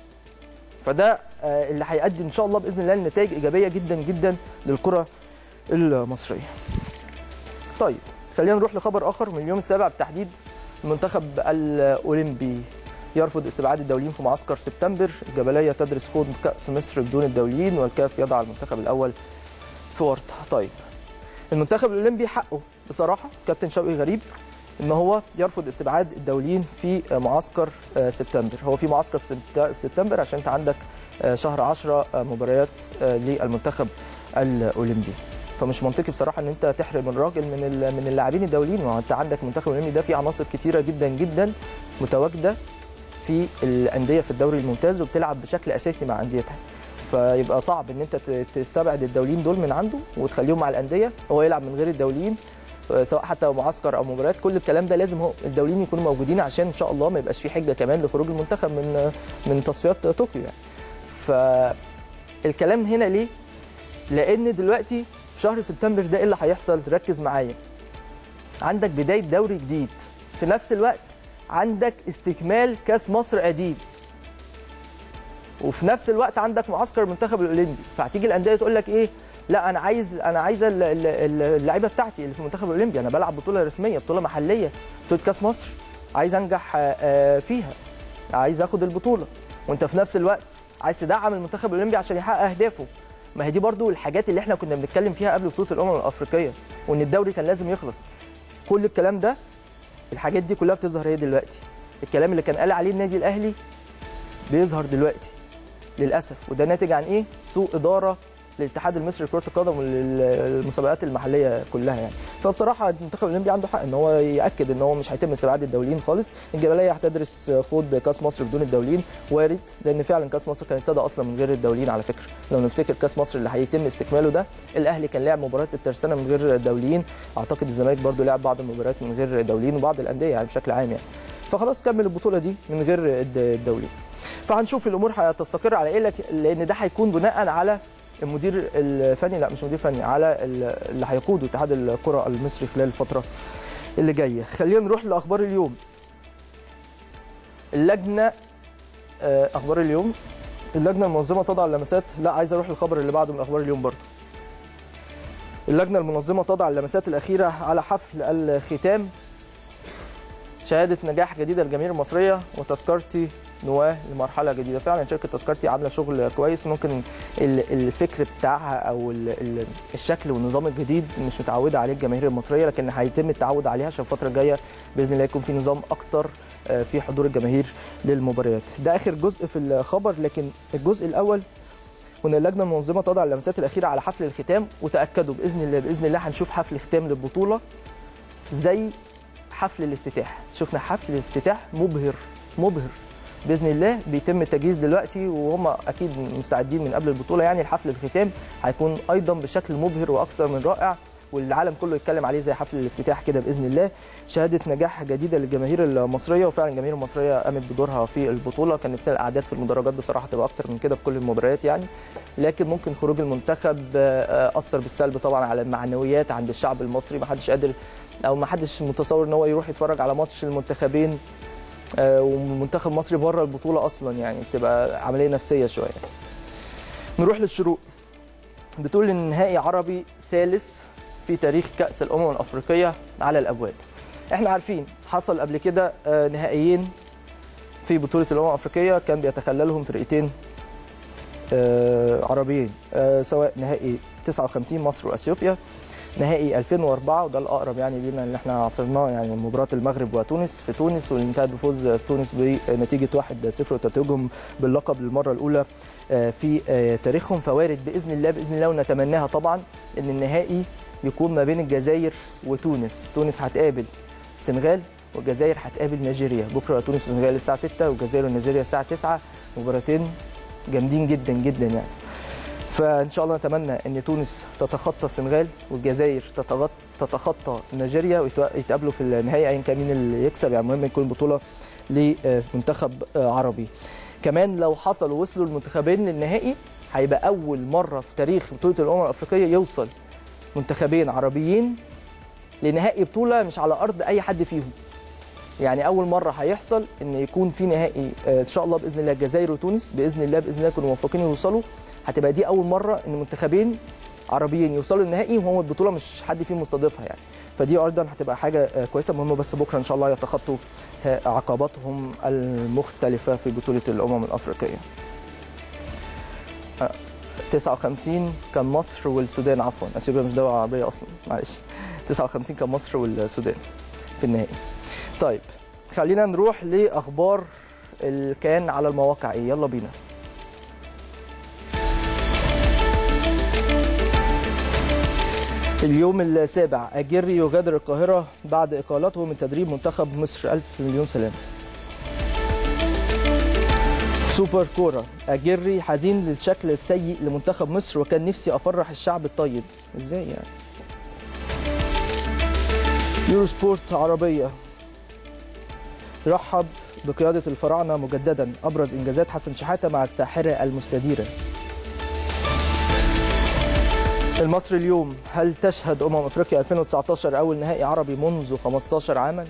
فده آه، اللي هيؤدي ان شاء الله باذن الله لنتائج ايجابيه جدا جدا للكره المصريه طيب خلينا نروح لخبر اخر من اليوم السابع بالتحديد المنتخب الاولمبي يرفض استبعاد الدوليين في معسكر سبتمبر الجبليه تدرس خوض كاس مصر بدون الدوليين والكاف يضع المنتخب الاول في ورطه طيب المنتخب الاولمبي حقه بصراحه كابتن شوقي غريب ان هو يرفض استبعاد الدوليين في معسكر آه، سبتمبر هو في معسكر في سبت- في سبتمبر عشان انت عندك آه، شهر 10 آه، مباريات آه، للمنتخب الاولمبي فمش منطقي بصراحه ان انت تحرم الراجل من ال- من اللاعبين الدوليين ما هو انت عندك المنتخب الاولمبي ده فيه عناصر كتيره جدا جدا متواجده في الانديه في الدوري الممتاز وبتلعب بشكل اساسي مع انديتها فيبقى صعب ان انت ت- تستبعد الدوليين دول من عنده وتخليهم مع الانديه هو يلعب من غير الدوليين آه، سواء حتى معسكر او مباريات كل الكلام ده لازم هو الدوليين يكونوا موجودين عشان ان شاء الله ما يبقاش في حجه كمان لخروج المنتخب من من تصفيات طوكيو يعني فالكلام هنا ليه لان دلوقتي في شهر سبتمبر ده ايه اللي هيحصل ركز معايا عندك بدايه دوري جديد في نفس الوقت عندك استكمال كاس مصر قديم وفي نفس الوقت عندك معسكر المنتخب الاولمبي فهتيجي الانديه تقول لك ايه لا انا عايز انا عايزه ال- ال- ال- اللعيبه بتاعتي اللي في المنتخب الاولمبي انا بلعب بطوله رسميه بطوله محليه بطوله كاس مصر عايز انجح آه، آه، فيها عايز اخد البطوله وانت في نفس الوقت عايز تدعم المنتخب الاولمبي عشان يحقق اهدافه ما هي دي برضو الحاجات اللي احنا كنا بنتكلم فيها قبل بطوله الامم الافريقيه وان الدوري كان لازم يخلص كل الكلام ده الحاجات دي كلها بتظهر هي دلوقتي الكلام اللي كان قال عليه النادي الاهلي بيظهر دلوقتي للاسف وده ناتج عن ايه سوء اداره للاتحاد المصري لكره القدم وللمسابقات المحليه كلها يعني فبصراحه المنتخب الاولمبي عنده حق ان هو ياكد ان هو مش هيتم استبعاد الدوليين خالص الجبليه هتدرس خوض كاس مصر بدون الدوليين وارد لان فعلا كاس مصر كان ابتدى اصلا من غير الدوليين على فكره لو نفتكر كاس مصر اللي هيتم استكماله ده الاهلي كان لعب مباريات الترسانه من غير دوليين اعتقد الزمالك برضو لعب بعض المباريات من غير دوليين وبعض الانديه يعني بشكل عام يعني فخلاص كمل البطوله دي من غير الدوليين فهنشوف الامور هتستقر على ايه لك- لان ده هيكون بناء على المدير الفني لا مش مدير فني على ال- اللي هيقوده اتحاد الكره المصري خلال الفتره اللي جايه خلينا نروح لاخبار اليوم اللجنه آه، اخبار اليوم اللجنه المنظمه تضع اللمسات لا عايز اروح للخبر اللي بعده من اخبار اليوم برضه اللجنه المنظمه تضع اللمسات الاخيره على حفل الختام شهاده نجاح جديده للجماهير المصريه وتذكرتي نواه لمرحله جديده فعلا شركه تذكرتي عامله شغل كويس ممكن ال- الفكر بتاعها او ال- ال- الشكل والنظام الجديد مش متعوده عليه الجماهير المصريه لكن هيتم التعود عليها عشان الفتره الجايه باذن الله يكون في نظام اكتر آه، في حضور الجماهير للمباريات ده اخر جزء في الخبر لكن الجزء الاول وان اللجنه المنظمه تضع اللمسات الاخيره على حفل الختام وتاكدوا باذن الله باذن الله هنشوف حفل ختام للبطوله زي حفل الافتتاح شفنا حفل الافتتاح مبهر مبهر باذن الله بيتم التجهيز دلوقتي وهم اكيد مستعدين من قبل البطوله يعني الحفل الختام هيكون ايضا بشكل مبهر واكثر من رائع والعالم كله يتكلم عليه زي حفل الافتتاح كده باذن الله شهاده نجاح جديده للجماهير المصريه وفعلا الجماهير المصريه قامت بدورها في البطوله كان نفسنا الاعداد في المدرجات بصراحه تبقى اكتر من كده في كل المباريات يعني لكن ممكن خروج المنتخب آه، اثر بالسلب طبعا على المعنويات عند الشعب المصري ما حدش قادر او ما حدش متصور ان هو يروح يتفرج على ماتش المنتخبين آه، ومنتخب مصري بره البطوله اصلا يعني بتبقى عمليه نفسيه شويه نروح للشروق بتقول ان نهائي عربي ثالث في تاريخ كاس الامم الافريقيه على الابواب احنا عارفين حصل قبل كده آه، نهائيين في بطوله الامم الافريقيه كان بيتخللهم فرقتين آه، عربيين آه، سواء نهائي 59 مصر واثيوبيا نهائي 2004 وده الاقرب يعني لينا اللي احنا عاصرناه يعني مباراه المغرب وتونس في تونس واللي انتهت بفوز تونس بنتيجه 1-0 وتتويجهم باللقب للمره الاولى آه، في آه، تاريخهم فوارد باذن الله باذن الله ونتمناها طبعا ان النهائي يكون ما بين الجزائر وتونس تونس هتقابل السنغال والجزائر هتقابل نيجيريا بكره تونس والسنغال الساعه 6 والجزائر ونيجيريا الساعه 9 مباراتين جامدين جدا جدا يعني فان شاء الله نتمنى ان تونس تتخطى السنغال والجزائر تتغط- تتخطى نيجيريا ويتقابلوا في النهائي ايا كان مين اللي يكسب يعني المهم يكون بطوله لمنتخب عربي كمان لو حصل ووصلوا المنتخبين للنهائي هيبقى اول مره في تاريخ بطوله الامم الافريقيه يوصل منتخبين عربيين لنهائي بطوله مش على ارض اي حد فيهم يعني اول مره هيحصل ان يكون في نهائي آه، ان شاء الله باذن الله الجزائر وتونس باذن الله باذن الله يكونوا موفقين يوصلوا هتبقى دي اول مره ان منتخبين عربيين يوصلوا النهائي وهو البطوله مش حد فيهم مستضيفها يعني فدي ايضا هتبقى حاجه آه، كويسه المهم بس بكره ان شاء الله يتخطوا آه، عقباتهم المختلفه في بطوله الامم الافريقيه آه، 59 كان مصر والسودان عفوا اثيوبيا مش دوله عربيه اصلا معلش 59 كان مصر والسودان في النهائي طيب خلينا نروح لاخبار اللي كان على المواقع ايه يلا بينا اليوم السابع أجيري يغادر القاهرة بعد إقالته من تدريب منتخب مصر ألف مليون سلام سوبر كورة أجيري حزين للشكل السيء لمنتخب مصر وكان نفسي أفرح الشعب الطيب إزاي يعني يورو سبورت عربية رحب بقيادة الفراعنة مجددا أبرز إنجازات حسن شحاتة مع الساحرة المستديرة المصري اليوم هل تشهد أمم أفريقيا 2019 أول نهائي عربي منذ 15 عاما؟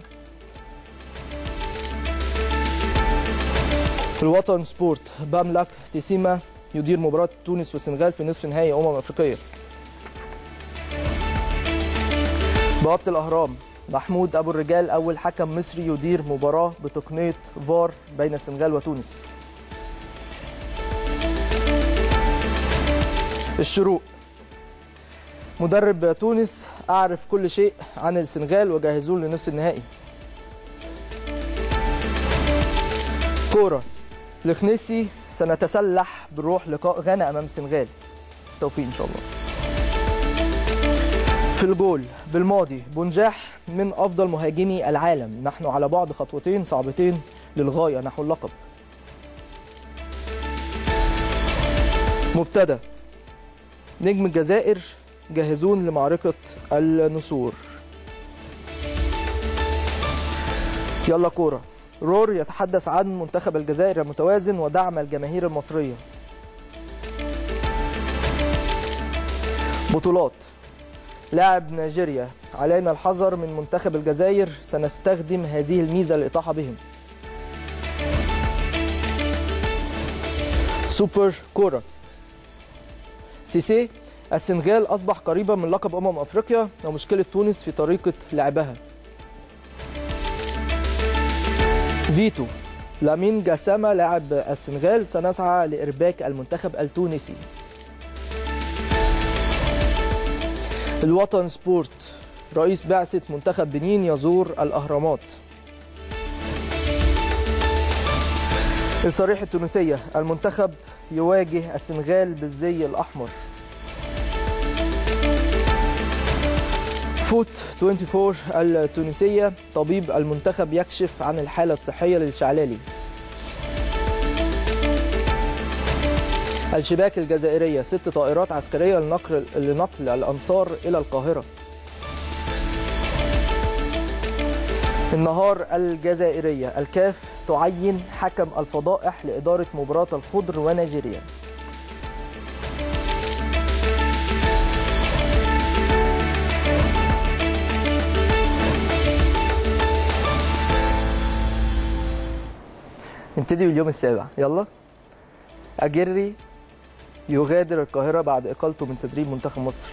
في الوطن سبورت باملاك تيسيما يدير مباراة تونس والسنغال في نصف نهائي أمم أفريقية بوابة الأهرام محمود ابو الرجال اول حكم مصري يدير مباراه بتقنيه فار بين السنغال وتونس الشروق مدرب تونس اعرف كل شيء عن السنغال وجهزوه لنصف النهائي كوره الخنيسي سنتسلح بروح لقاء غانا امام السنغال توفيق ان شاء الله في الجول بالماضي بنجاح من افضل مهاجمي العالم نحن على بعد خطوتين صعبتين للغايه نحو اللقب مبتدا نجم الجزائر جاهزون لمعركه النسور يلا كوره رور يتحدث عن منتخب الجزائر المتوازن ودعم الجماهير المصريه بطولات لاعب نيجيريا علينا الحذر من منتخب الجزائر سنستخدم هذه الميزة للإطاحة بهم سوبر كورة سيسي السنغال أصبح قريبا من لقب أمم أفريقيا ومشكلة تونس في طريقة لعبها فيتو لامين جاسامة لاعب السنغال سنسعى لإرباك المنتخب التونسي الوطن سبورت رئيس بعثة منتخب بنين يزور الأهرامات الصريح التونسية المنتخب يواجه السنغال بالزي الأحمر فوت 24 التونسية طبيب المنتخب يكشف عن الحالة الصحية للشعلالي الشباك الجزائرية ست طائرات عسكرية لنقل لنقل الأنصار إلى القاهرة النهار الجزائرية الكاف تعين حكم الفضائح لإدارة مباراة الخضر ونيجيريا نبتدي باليوم السابع يلا أجري يغادر القاهرة بعد إقالته من تدريب منتخب مصر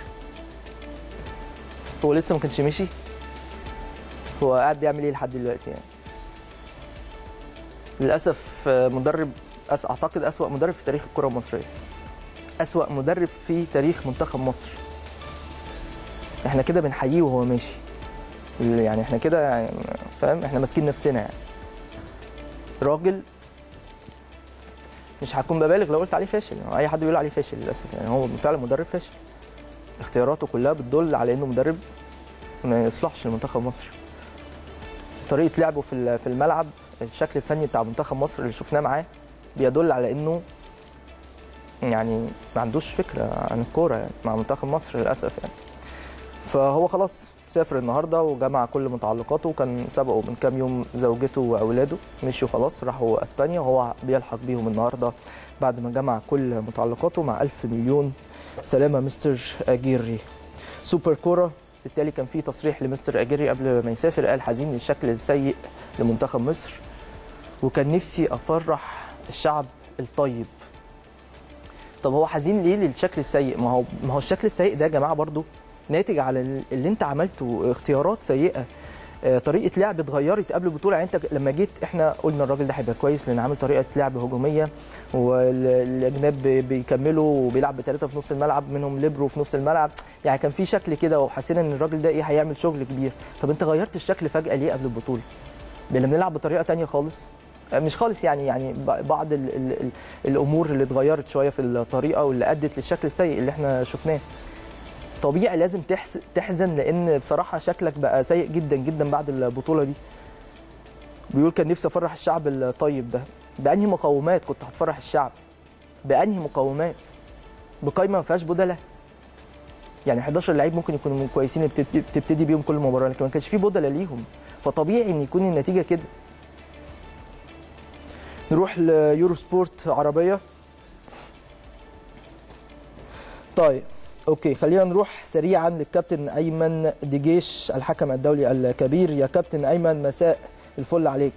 هو لسه ما كانش مشي هو قاعد بيعمل ايه لحد دلوقتي يعني للاسف مدرب أس... اعتقد اسوا مدرب في تاريخ الكره المصريه اسوا مدرب في تاريخ منتخب مصر احنا كده بنحييه وهو ماشي يعني احنا كده يعني فاهم احنا ماسكين نفسنا يعني راجل مش هكون ببالغ لو قلت عليه فاشل يعني اي حد بيقول عليه فاشل للاسف يعني هو فعلا مدرب فاشل اختياراته كلها بتدل على انه مدرب ما يصلحش لمنتخب مصر طريقه لعبه في في الملعب الشكل الفني بتاع منتخب مصر اللي شفناه معاه بيدل على انه يعني ما عندوش فكره عن الكوره يعني مع منتخب مصر للاسف يعني فهو خلاص سافر النهارده وجمع كل متعلقاته وكان سبقه من كام يوم زوجته واولاده مشيوا خلاص راحوا اسبانيا وهو بيلحق بيهم النهارده بعد ما جمع كل متعلقاته مع ألف مليون سلامه مستر اجيري سوبر كوره بالتالي كان في تصريح لمستر اجيري قبل ما يسافر قال حزين للشكل السيء لمنتخب مصر وكان نفسي افرح الشعب الطيب طب هو حزين ليه للشكل السيء ما هو ما هو الشكل السيء ده يا جماعه برضو ناتج على اللي انت عملته اختيارات سيئه طريقه لعب اتغيرت قبل البطوله يعني انت لما جيت احنا قلنا الراجل ده هيبقى كويس لان عامل طريقه لعب هجوميه والاجناب بيكملوا وبيلعب بثلاثه في نص الملعب منهم ليبرو في نص الملعب يعني كان في شكل كده وحسينا ان الراجل ده ايه هيعمل شغل كبير طب انت غيرت الشكل فجاه ليه قبل البطوله بقينا بنلعب بطريقه ثانيه خالص مش خالص يعني يعني بعض ال ال ال الامور اللي اتغيرت شويه في الطريقه واللي ادت للشكل السيء اللي احنا شفناه طبيعي لازم تحزن لان بصراحه شكلك بقى سيء جدا جدا بعد البطوله دي بيقول كان نفسي افرح الشعب الطيب ده بانهي مقومات كنت هتفرح الشعب بانهي مقومات بقايمه ما فيهاش بدله يعني 11 لعيب ممكن يكونوا كويسين بتبتدي بيهم كل مباراه لكن ما كانش في بدله ليهم فطبيعي ان يكون النتيجه كده نروح ليورو سبورت عربيه طيب اوكي خلينا نروح سريعا للكابتن ايمن ديجيش الحكم الدولي الكبير يا كابتن ايمن مساء الفل عليك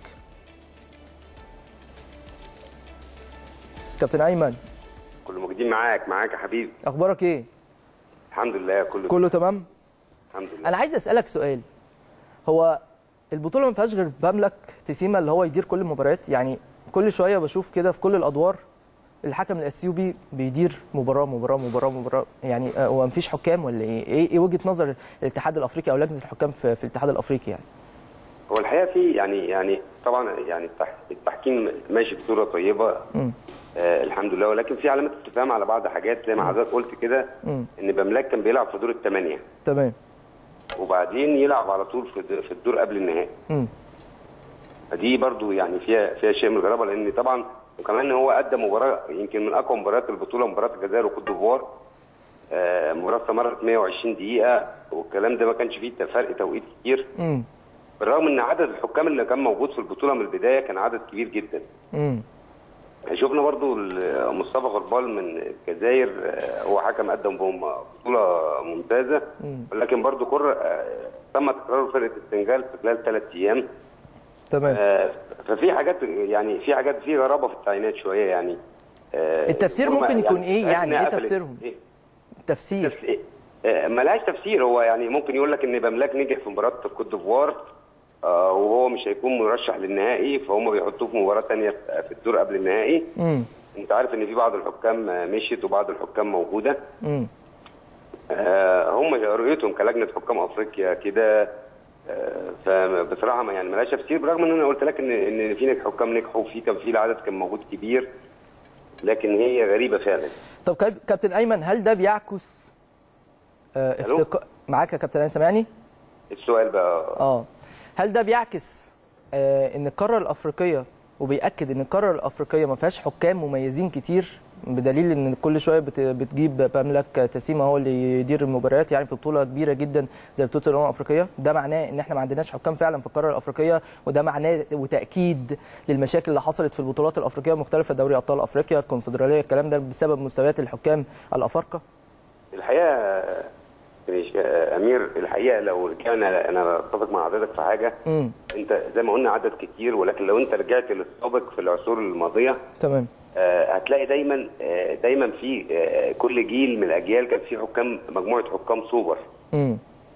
كابتن ايمن كله موجودين معاك معاك يا حبيبي اخبارك ايه الحمد لله كله كله تمام الحمد لله انا عايز اسالك سؤال هو البطوله ما فيهاش غير بملك تسيما اللي هو يدير كل المباريات يعني كل شويه بشوف كده في كل الادوار الحكم الاثيوبي بيدير مباراه مباراه مباراه مباراه يعني آه، هو مفيش حكام ولا ايه؟ ايه إيه وجهه نظر الاتحاد الافريقي او لجنه الحكام في, في الاتحاد الافريقي يعني؟ هو الحقيقه في يعني يعني طبعا يعني التح- التحكيم ماشي بصوره طيبه مم. آه الحمد لله ولكن في علامه استفهام على بعض حاجات زي ما حضرتك قلت كده مم. ان بملاك كان بيلعب في دور الثمانيه تمام وبعدين يلعب على طول في د- في الدور قبل النهائي مم. فدي برضو يعني فيها فيها شيء من الغرابه لان طبعا وكمان هو ادى مباراه يمكن من اقوى مباريات البطوله مباراه الجزائر وكوت ديفوار آه، مباراه استمرت 120 دقيقه والكلام ده ما كانش فيه فرق توقيت كتير مم. بالرغم ان عدد الحكام اللي كان موجود في البطوله من البدايه كان عدد كبير جدا مم. شفنا برضو ال- مصطفى غربال من الجزائر آه، هو حكم قدم بهم بطوله ممتازه ولكن برضو كر آه، تم تكرار فرقه السنغال في خلال ثلاث ايام تمام آه، ففي حاجات يعني في حاجات في غرابه في التعيينات شويه يعني آه، التفسير هم ممكن يكون إيه تحس يعني؟ إنها إيه قفلت. تفسيرهم؟ إيه؟ تفسير تفسير آه، ملهاش تفسير هو يعني ممكن يقول لك ان بملاك نجح في مباراه كوت ديفوار آه، وهو مش هيكون مرشح للنهائي فهم بيحطوه في مباراه ثانيه في الدور قبل النهائي مم. انت عارف ان في بعض الحكام آه، مشيت وبعض الحكام موجوده مم. آه، هم رؤيتهم كلجنه حكام افريقيا كده آه، فبصراحه ما يعني ملهاش تفسير برغم ان انا قلت لك ان ان في نجح حكام نجحوا وفي كان في العدد كان موجود كبير لكن هي غريبه فعلا طب كاب- كابتن ايمن هل ده بيعكس آه ألو؟ افتقا... معاك يا كابتن ايمن سامعني؟ السؤال بقى اه هل ده بيعكس آه ان القاره الافريقيه وبيأكد ان القاره الافريقيه ما فيهاش حكام مميزين كتير بدليل ان كل شويه بت- بتجيب بملك تسيما هو اللي يدير المباريات يعني في بطوله كبيره جدا زي بطوله الامم الافريقيه ده معناه ان احنا ما عندناش حكام فعلا في القاره الافريقيه وده معناه وتاكيد للمشاكل اللي حصلت في البطولات الافريقيه المختلفه دوري ابطال افريقيا الكونفدراليه الكلام ده بسبب مستويات الحكام الافارقه الحقيقه مش امير الحقيقه لو رجعنا انا اتفق مع حضرتك في حاجه امم انت زي ما قلنا عدد كتير ولكن لو انت رجعت للسابق في العصور الماضيه تمام آه، هتلاقي دايما آه، دايما في آه، كل جيل من الاجيال كان في حكام مجموعه حكام سوبر امم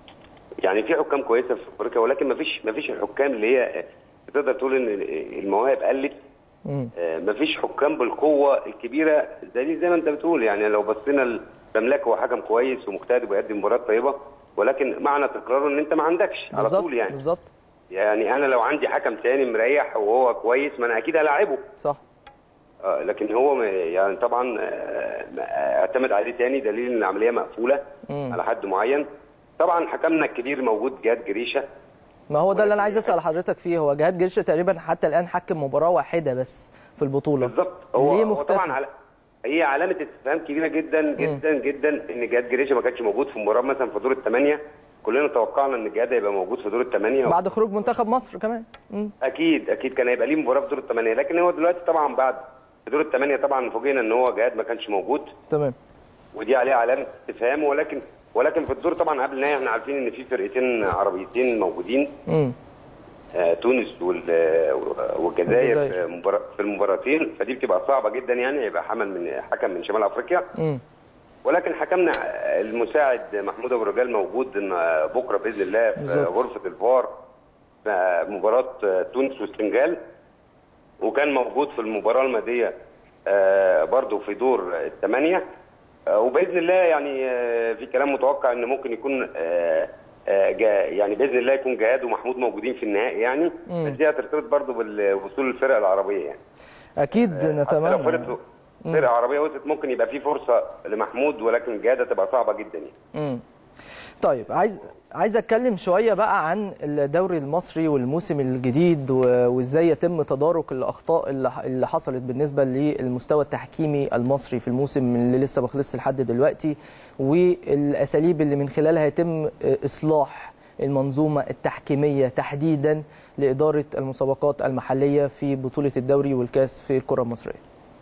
يعني في حكام كويسه في افريقيا ولكن ما فيش ما فيش الحكام اللي هي تقدر تقول ان المواهب قلت امم ما فيش حكام بالقوه الكبيره زي زي ما انت بتقول يعني لو بصينا المملكه هو حكم كويس ومجتهد وبيقدم مباريات طيبه ولكن معنى تكراره ان انت ما عندكش على بالظبط طول يعني بالظبط يعني انا لو عندي حكم تاني مريح وهو كويس ما انا اكيد هلاعبه صح آه، لكن هو م- يعني طبعا آه، آه، اعتمد عليه تاني دليل ان العمليه مقفوله مم. على حد معين طبعا حكمنا الكبير موجود جهاد جريشه ما هو ده اللي انا عايز اسال حضرتك فيه هو جهاد جريشه تقريبا حتى الان حكم مباراه واحده بس في البطوله بالظبط هو ليه هو مختفي طبعا على هي علامه استفهام كبيره جدا جدا جدا ان جهاد جريشه ما كانش موجود في مباراه مثلا في دور الثمانيه كلنا توقعنا ان جهاد هيبقى موجود في دور الثمانيه بعد خروج منتخب مصر كمان مم. اكيد اكيد كان هيبقى ليه مباراه في دور الثمانيه لكن هو دلوقتي طبعا بعد في دور الثمانيه طبعا فوجئنا ان هو جهاد ما كانش موجود تمام ودي عليها علامه استفهام ولكن ولكن في الدور طبعا قبل النهائي احنا عارفين ان في فرقتين عربيتين موجودين مم. آه، تونس وال- آه، والجزائر والجزائر. في مبارا- في المباراتين فدي بتبقى صعبه جدا يعني يبقى حمل من حكم من شمال افريقيا مم. ولكن حكمنا المساعد محمود ابو رجال موجود إن بكره باذن الله في بالظبط. غرفه الفار في مباراه تونس والسنغال وكان موجود في المباراه الماضيه آه، برضو في دور الثمانيه آه، وباذن الله يعني آه، في كلام متوقع ان ممكن يكون آه، آه، جا- يعني باذن الله يكون جهاد ومحمود موجودين في النهائي يعني مم. بس دي هترتبط برضو بالوصول الفرق العربيه يعني اكيد حتى لو نتمنى فرقه فرقه عربيه وصلت ممكن يبقى في فرصه لمحمود ولكن جهاد هتبقى صعبه جدا يعني مم. طيب عايز عايز اتكلم شويه بقى عن الدوري المصري والموسم الجديد و- وازاي يتم تدارك الاخطاء اللي ح- اللي حصلت بالنسبه للمستوى التحكيمي المصري في الموسم اللي لسه ما خلصش لحد دلوقتي والاساليب اللي من خلالها يتم اصلاح المنظومه التحكيميه تحديدا لاداره المسابقات المحليه في بطوله الدوري والكاس في الكره المصريه.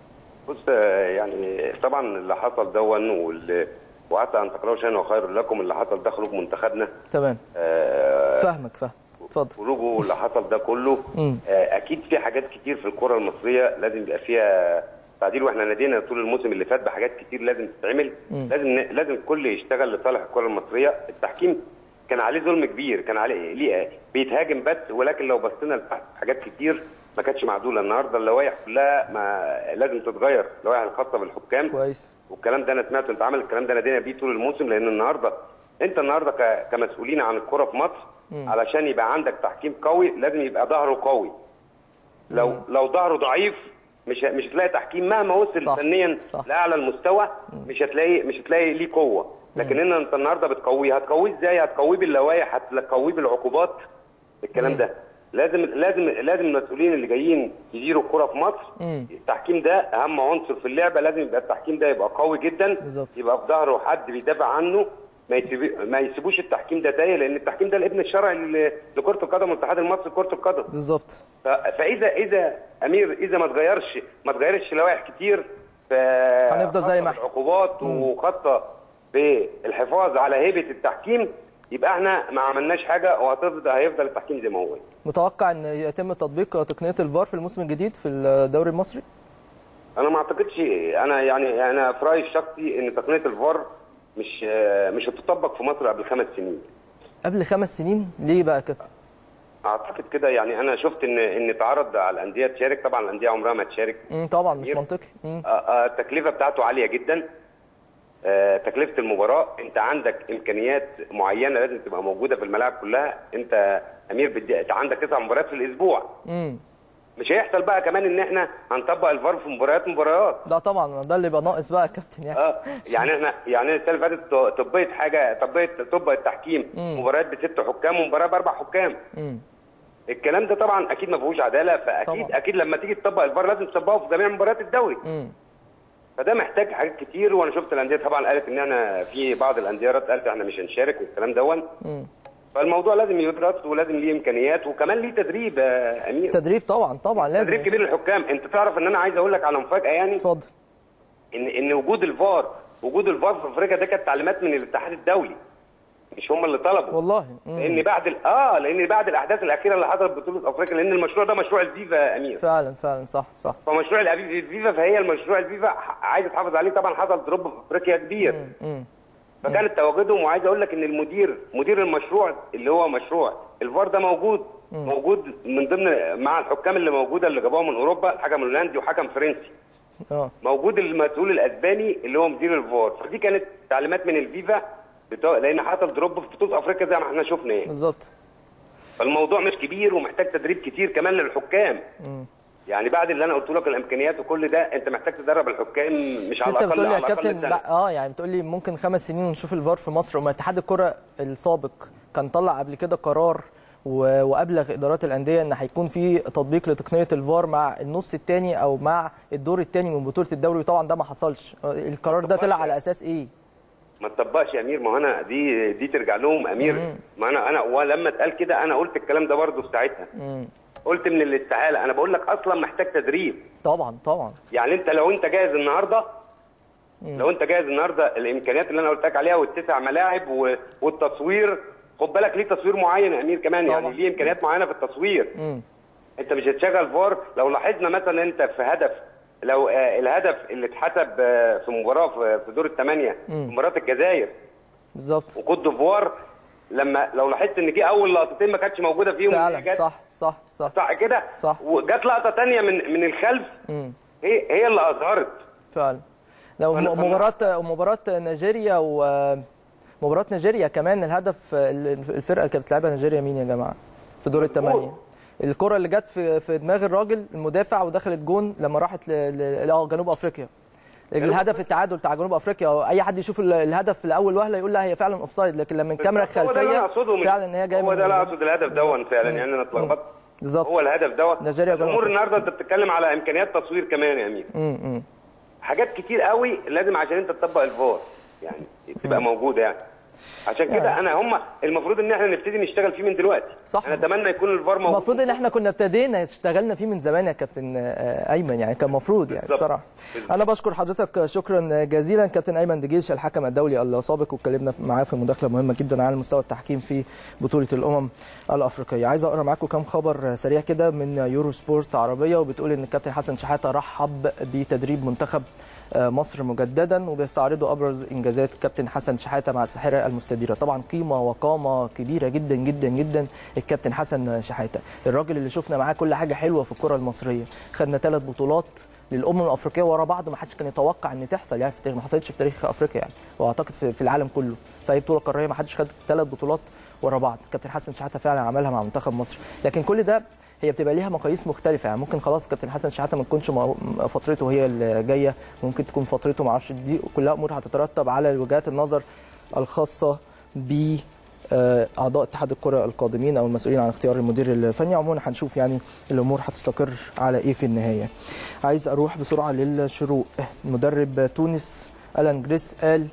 بص آه، يعني طبعا اللي حصل دون وال- وعسى ان تكرهوا شيئا وخير لكم اللي حصل ده خروج منتخبنا تمام آه، فاهمك فاهم اتفضل خروجه اللي حصل ده كله مم. آه، اكيد في حاجات كتير في الكره المصريه لازم يبقى فيها تعديل واحنا نادينا طول الموسم اللي فات بحاجات كتير لازم تتعمل مم. لازم لازم الكل يشتغل لصالح الكره المصريه التحكيم كان عليه ظلم كبير كان عليه ليه بيتهاجم بس ولكن لو بصينا لتحت حاجات كتير ما كانتش معدوله النهارده اللوائح كلها ما لازم تتغير اللوائح الخاصه بالحكام كويس والكلام ده انا سمعته انت عامل الكلام ده نادينا بيه طول الموسم لان النهارده انت النهارده ك- كمسؤولين عن الكره في مصر علشان يبقى عندك تحكيم قوي لازم يبقى ظهره قوي لو لو ظهره ضعيف مش ه- مش هتلاقي تحكيم مهما وصل صح، فنيا صح. لاعلى المستوى مش هتلاقي مش هتلاقي ليه قوه لكن ان انت النهارده بتقويه هتقويه ازاي هتقويه باللوائح هتقويه بالعقوبات الكلام ده لازم لازم لازم المسؤولين اللي جايين يديروا الكره في مصر مم. التحكيم ده اهم عنصر في اللعبه لازم يبقى التحكيم ده يبقى قوي جدا بالظبط. يبقى في ظهره حد بيدافع عنه ما يسيب ما يسيبوش التحكيم ده تايه لان التحكيم ده الابن الشرعي ل- لكره القدم والاتحاد المصري لكره القدم بالظبط ف- فاذا اذا امير اذا ما اتغيرش ما اتغيرش لوائح كتير ف هنفضل زي ما احنا. العقوبات وخاصه بالحفاظ على هيبه التحكيم يبقى احنا ما عملناش حاجه وهتفضل هيفضل التحكيم زي ما هو متوقع ان يتم تطبيق تقنيه الفار في الموسم الجديد في الدوري المصري انا ما اعتقدش انا يعني انا في رايي الشخصي ان تقنيه الفار مش مش هتطبق في مصر قبل خمس سنين قبل خمس سنين ليه بقى يا كابتن اعتقد كده يعني انا شفت ان ان اتعرض على الانديه تشارك طبعا الانديه عمرها ما تشارك مم، طبعا مش كتير. منطقي مم. آه، آه، التكلفه بتاعته عاليه جدا آه، تكلفه المباراه انت عندك امكانيات معينه لازم تبقى موجوده في الملاعب كلها انت امير بدي... انت عندك تسع مباريات في الاسبوع مم. مش هيحصل بقى كمان ان احنا هنطبق الفار في مباريات مباريات ده طبعا ده اللي يبقى ناقص بقى يا كابتن يعني اه يعني احنا يعني السنه اللي فاتت طبقت حاجه طبقت طبق التحكيم مم. مباريات بست حكام ومباراه باربع حكام مم. الكلام ده طبعا اكيد ما فيهوش عداله فاكيد طبعا. اكيد لما تيجي تطبق الفار لازم تطبقه في جميع مباريات الدوري مم. فده محتاج حاجات كتير وانا شفت الانديه طبعا قالت ان احنا في بعض الانديه رد قالت احنا مش هنشارك والكلام دون مم. فالموضوع لازم يدرس ولازم ليه امكانيات وكمان ليه تدريب يا امير تدريب طبعا طبعا لازم تدريب كبير للحكام انت تعرف ان انا عايز اقول لك على مفاجاه يعني اتفضل ان ان وجود الفار وجود الفار في افريقيا ده كانت تعليمات من الاتحاد الدولي مش هم اللي طلبوا والله مم. لان بعد ال- اه لان بعد الاحداث الاخيره اللي حصلت بطوله افريقيا لان المشروع ده مشروع الفيفا يا امير فعلا فعلا صح صح فمشروع الأبي- الفيفا فهي المشروع الفيفا ح- عايزه تحافظ عليه طبعا حصل دروب في افريقيا كبير مم. فكانت تواجدهم وعايز اقول لك ان المدير مدير المشروع اللي هو مشروع الفار ده موجود موجود من ضمن مع الحكام اللي موجوده اللي جابوها من اوروبا الحكم الهولندي وحكم فرنسي اه موجود المسؤول الاسباني اللي هو مدير الفار فدي كانت تعليمات من الفيفا بتوع لان حصل دروب في بطوله افريقيا زي ما احنا شفنا يعني بالظبط فالموضوع مش كبير ومحتاج تدريب كتير كمان للحكام مم. يعني بعد اللي انا قلت لك الامكانيات وكل ده انت محتاج تدرب الحكام مش بس على انت الاقل بتقول لي يا على الأقل كابتن سنة. لا اه يعني بتقول لي ممكن خمس سنين نشوف الفار في مصر وما اتحاد الكره السابق كان طلع قبل كده قرار و- وابلغ ادارات الانديه ان هيكون في تطبيق لتقنيه الفار مع النص الثاني او مع الدور الثاني من بطوله الدوري وطبعا ده ما حصلش القرار ده طلع على اساس ايه؟ ما تطبقش يا امير ما هو انا دي دي ترجع لهم امير ما انا انا ولما اتقال كده انا قلت الكلام ده برضه في ساعتها مم. قلت من الاستحاله انا بقول لك اصلا محتاج تدريب طبعا طبعا يعني انت لو انت جاهز النهارده لو انت جاهز النهارده الامكانيات اللي انا قلت لك عليها والتسع ملاعب و- والتصوير خد بالك ليه تصوير معين يا امير كمان طبعا. يعني ليه امكانيات معينه في التصوير مم. انت مش هتشغل فار لو لاحظنا مثلا انت في هدف لو آه، الهدف اللي اتحسب آه، في مباراه في في دور الثمانيه في مباراه الجزائر بالظبط وكوت ديفوار لما لو لاحظت ان جه اول لقطتين ما كانتش موجوده فيهم فعلا جت- صح صح صح صح كده صح. وجت لقطه تانية من من الخلف مم. هي هي اللي اظهرت فعلا لو فأنا- م- فأنا- مباراة مباراة نيجيريا و مباراة نيجيريا كمان الهدف ال- الفرقة اللي كانت بتلعبها نيجيريا مين يا جماعة؟ في دور مظبوط. الثمانية الكرة اللي جت في في دماغ الراجل المدافع ودخلت جون لما راحت ل ل- اه جنوب افريقيا الهدف التعادل بتاع جنوب افريقيا اي حد يشوف ال- الهدف لاول وهله يقول لا هي فعلا اوفسايد لكن لما الكاميرا هو ده اللي انا الخلفيه اقصده مش- فعلا ان هي جايه هو من- ده اللي اقصد الهدف دون فعلا يعني انا اتلخبطت بالظبط هو الهدف دوت نيجيريا جنوب الامور أفريقيا. النهارده انت بتتكلم على امكانيات تصوير كمان يا امير مم، مم. حاجات كتير قوي لازم عشان انت تطبق الفار يعني تبقى موجوده يعني عشان كده يعني. انا هم المفروض ان احنا نبتدي نشتغل فيه من دلوقتي صح. انا اتمنى يكون الفار موجود المفروض ان احنا كنا ابتدينا اشتغلنا فيه من زمان يا كابتن آه، ايمن يعني كان المفروض يعني بالظبط. بصراحه انا بشكر حضرتك شكرا جزيلا كابتن ايمن دجيش الحكم الدولي السابق واتكلمنا معاه في مداخله مهمه جدا على مستوى التحكيم في بطوله الامم الافريقيه عايز اقرا معاكم كام خبر سريع كده من يورو سبورت عربيه وبتقول ان الكابتن حسن شحاته رحب بتدريب منتخب آه، مصر مجددا وبيستعرضوا ابرز انجازات كابتن حسن شحاته مع الساحره المستديره طبعا قيمه وقامه كبيره جدا جدا جدا الكابتن حسن شحاته الراجل اللي شفنا معاه كل حاجه حلوه في الكره المصريه خدنا ثلاث بطولات للامم الافريقيه ورا بعض ما حدش كان يتوقع ان تحصل يعني في التاريخ ما حصلتش في تاريخ افريقيا يعني واعتقد في, في العالم كله فاي بطوله قاريه ما حدش خد ثلاث بطولات ورا بعض كابتن حسن شحاته فعلا عملها مع منتخب مصر لكن كل ده هي بتبقى ليها مقاييس مختلفه يعني ممكن خلاص كابتن حسن شحاته ما تكونش مو- فترته هي اللي جايه ممكن تكون فترته ما اعرفش دي كلها امور هتترتب على وجهات النظر الخاصه ب آه، اعضاء اتحاد الكره القادمين او المسؤولين عن اختيار المدير الفني عموما هنشوف يعني الامور هتستقر على ايه في النهايه عايز اروح بسرعه للشروق مدرب تونس الان جريس قال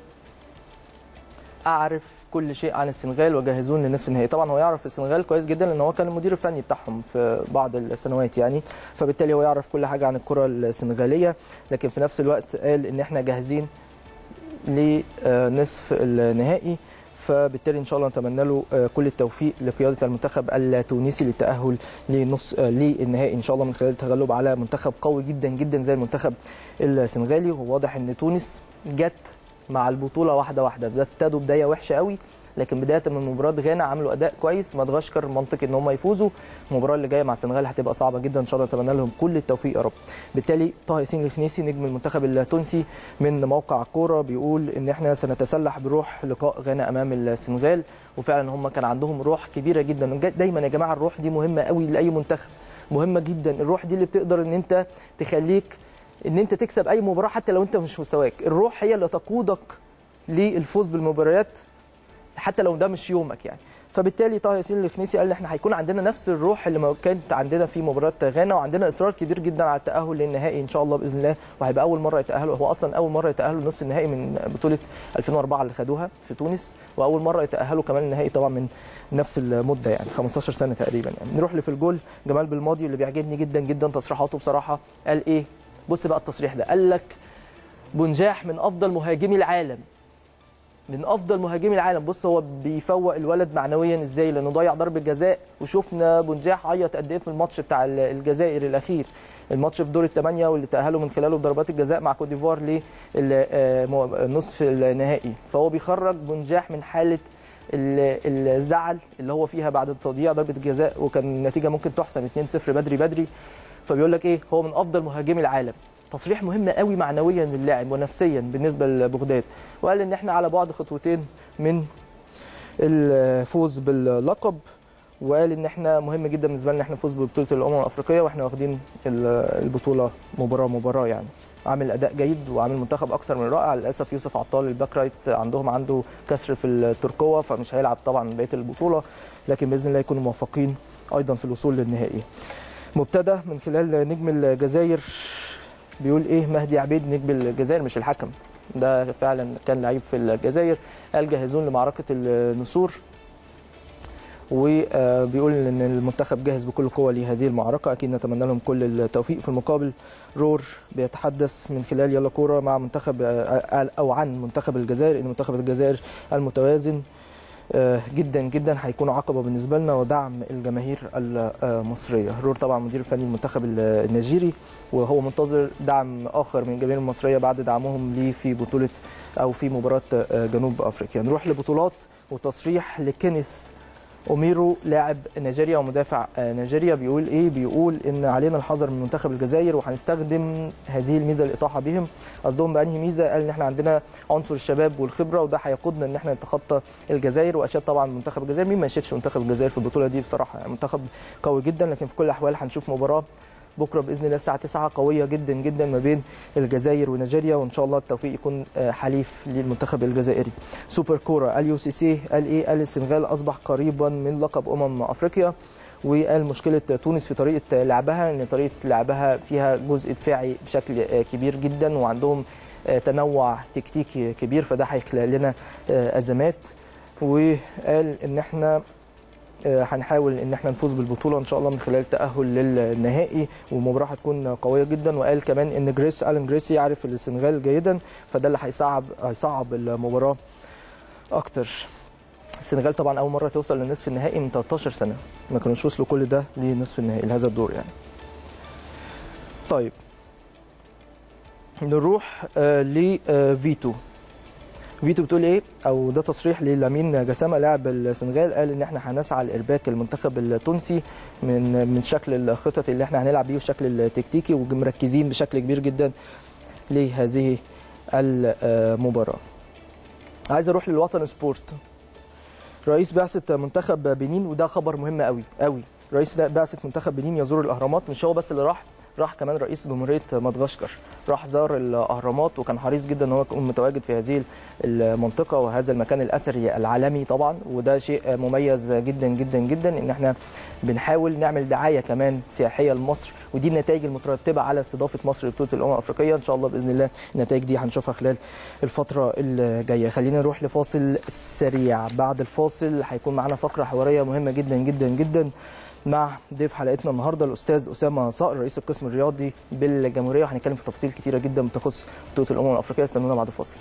اعرف كل شيء عن السنغال وجاهزون لنصف النهائي طبعا هو يعرف السنغال كويس جدا لان هو كان المدير الفني بتاعهم في بعض السنوات يعني فبالتالي هو يعرف كل حاجه عن الكره السنغاليه لكن في نفس الوقت قال ان احنا جاهزين لنصف النهائي فبالتالي ان شاء الله نتمنى له آه، كل التوفيق لقياده المنتخب التونسي للتاهل لنص آه، للنهائي ان شاء الله من خلال التغلب على منتخب قوي جدا جدا زي المنتخب السنغالي وواضح ان تونس جت مع البطوله واحده واحده ابتدوا بدايه وحشه قوي لكن بدايه من مباراه غانا عملوا اداء كويس مدغشقر منطقي ان هم يفوزوا المباراه اللي جايه مع السنغال هتبقى صعبه جدا ان شاء الله نتمنى لهم كل التوفيق يا رب بالتالي طه ياسين الخنيسي نجم المنتخب التونسي من موقع كوره بيقول ان احنا سنتسلح بروح لقاء غانا امام السنغال وفعلا هم كان عندهم روح كبيره جدا دايما يا جماعه الروح دي مهمه قوي لاي منتخب مهمه جدا الروح دي اللي بتقدر ان انت تخليك ان انت تكسب اي مباراه حتى لو انت مش مستواك الروح هي اللي تقودك للفوز بالمباريات حتى لو ده مش يومك يعني فبالتالي طه ياسين الخنيسي قال احنا هيكون عندنا نفس الروح اللي ما كانت عندنا في مباراه غانا وعندنا اصرار كبير جدا على التاهل للنهائي ان شاء الله باذن الله وهيبقى اول مره يتاهلوا هو اصلا اول مره يتاهلوا نصف النهائي من بطوله 2004 اللي خدوها في تونس واول مره يتاهلوا كمان النهائي طبعا من نفس المده يعني 15 سنه تقريبا يعني نروح لفي الجول جمال بالماضي اللي بيعجبني جدا جدا تصريحاته بصراحه قال ايه بص بقى التصريح ده قال لك بنجاح من افضل مهاجمي العالم من افضل مهاجمي العالم بص هو بيفوق الولد معنويا ازاي لانه ضيع ضربه جزاء وشفنا بنجاح عيط قد ايه في الماتش بتاع ال- الجزائر الاخير الماتش في دور الثمانيه واللي تاهلوا من خلاله بضربات الجزاء مع كوت ديفوار لنصف النهائي فهو بيخرج بنجاح من حاله ال- الزعل اللي هو فيها بعد تضييع ضربه الجزاء وكان النتيجه ممكن تحسم 2-0 بدري بدري فبيقول لك ايه هو من افضل مهاجمي العالم تصريح مهم قوي معنويا للاعب ونفسيا بالنسبه لبغداد وقال ان احنا على بعد خطوتين من الفوز باللقب وقال ان احنا مهم جدا بالنسبه لنا ان احنا نفوز ببطوله الامم الافريقيه واحنا واخدين ال- البطوله مباراه مباراه يعني عامل اداء جيد وعامل منتخب اكثر من رائع للاسف يوسف عطال الباك رايت عندهم عنده كسر في التركوه فمش هيلعب طبعا بقيه البطوله لكن باذن الله يكونوا موفقين ايضا في الوصول للنهائي مبتدى من خلال نجم الجزائر بيقول ايه مهدي عبيد نجم الجزائر مش الحكم ده فعلا كان لعيب في الجزائر قال جاهزون لمعركه النسور وبيقول ان المنتخب جاهز بكل قوه لهذه المعركه اكيد نتمنى لهم كل التوفيق في المقابل رور بيتحدث من خلال يلا كوره مع منتخب او عن منتخب الجزائر ان منتخب الجزائر المتوازن آه، جدا جدا هيكون عقبه بالنسبه لنا ودعم الجماهير المصريه رور طبعا مدير الفني المنتخب النيجيري وهو منتظر دعم اخر من الجماهير المصريه بعد دعمهم ليه في بطوله او في مباراه آه، جنوب افريقيا نروح لبطولات وتصريح لكينيث اوميرو لاعب نيجيريا ومدافع آه، نيجيريا بيقول ايه بيقول ان علينا الحذر من منتخب الجزائر وهنستخدم هذه الميزه للاطاحه بهم قصدهم بانهي ميزه قال ان احنا عندنا عنصر الشباب والخبره وده هيقودنا ان احنا نتخطى الجزائر واشاد طبعا منتخب الجزائر مين ما يشادش منتخب الجزائر في البطوله دي بصراحه يعني منتخب قوي جدا لكن في كل الاحوال هنشوف مباراه بكره باذن الله الساعه 9 قويه جدا جدا ما بين الجزائر ونيجيريا وان شاء الله التوفيق يكون آه، حليف للمنتخب الجزائري سوبر كوره اليو سي سي قال ايه قال السنغال اصبح قريبا من لقب امم افريقيا وقال مشكله تونس في طريقه لعبها ان طريقه لعبها فيها جزء دفاعي بشكل آه، كبير جدا وعندهم آه، تنوع تكتيكي كبير فده هيخلق لنا آه، ازمات وقال ان احنا آه، هنحاول ان احنا نفوز بالبطوله ان شاء الله من خلال التاهل للنهائي والمباراه هتكون قويه جدا وقال كمان ان جريس الين جريس يعرف السنغال جيدا فده اللي هيصعب هيصعب المباراه اكتر السنغال طبعا اول مره توصل لنصف النهائي من 13 سنه ما كانوش وصلوا كل ده لنصف النهائي لهذا الدور يعني طيب نروح آه لفيتو فيتو بتقول ايه او ده تصريح للامين جسامه لاعب السنغال قال ان احنا هنسعى لارباك المنتخب التونسي من من شكل الخطط اللي احنا هنلعب بيه والشكل التكتيكي ومركزين بشكل كبير جدا لهذه المباراه عايز اروح للوطن سبورت رئيس بعثه منتخب بنين وده خبر مهم قوي قوي رئيس بعثه منتخب بنين يزور الاهرامات مش هو بس اللي راح راح كمان رئيس جمهوريه مدغشقر راح زار الاهرامات وكان حريص جدا ان هو يكون متواجد في هذه المنطقه وهذا المكان الاثري العالمي طبعا وده شيء مميز جدا جدا جدا ان احنا بنحاول نعمل دعايه كمان سياحيه لمصر ودي النتائج المترتبه على استضافه مصر لبطوله الامم الافريقيه ان شاء الله باذن الله النتائج دي هنشوفها خلال الفتره الجايه خلينا نروح لفاصل سريع بعد الفاصل هيكون معانا فقره حواريه مهمه جدا جدا جدا مع ضيف حلقتنا النهارده الاستاذ اسامه صقر رئيس القسم الرياضي بالجمهوريه وهنتكلم في تفاصيل كتيره جدا بتخص بطوله الامم الافريقيه استنونا بعد الفاصل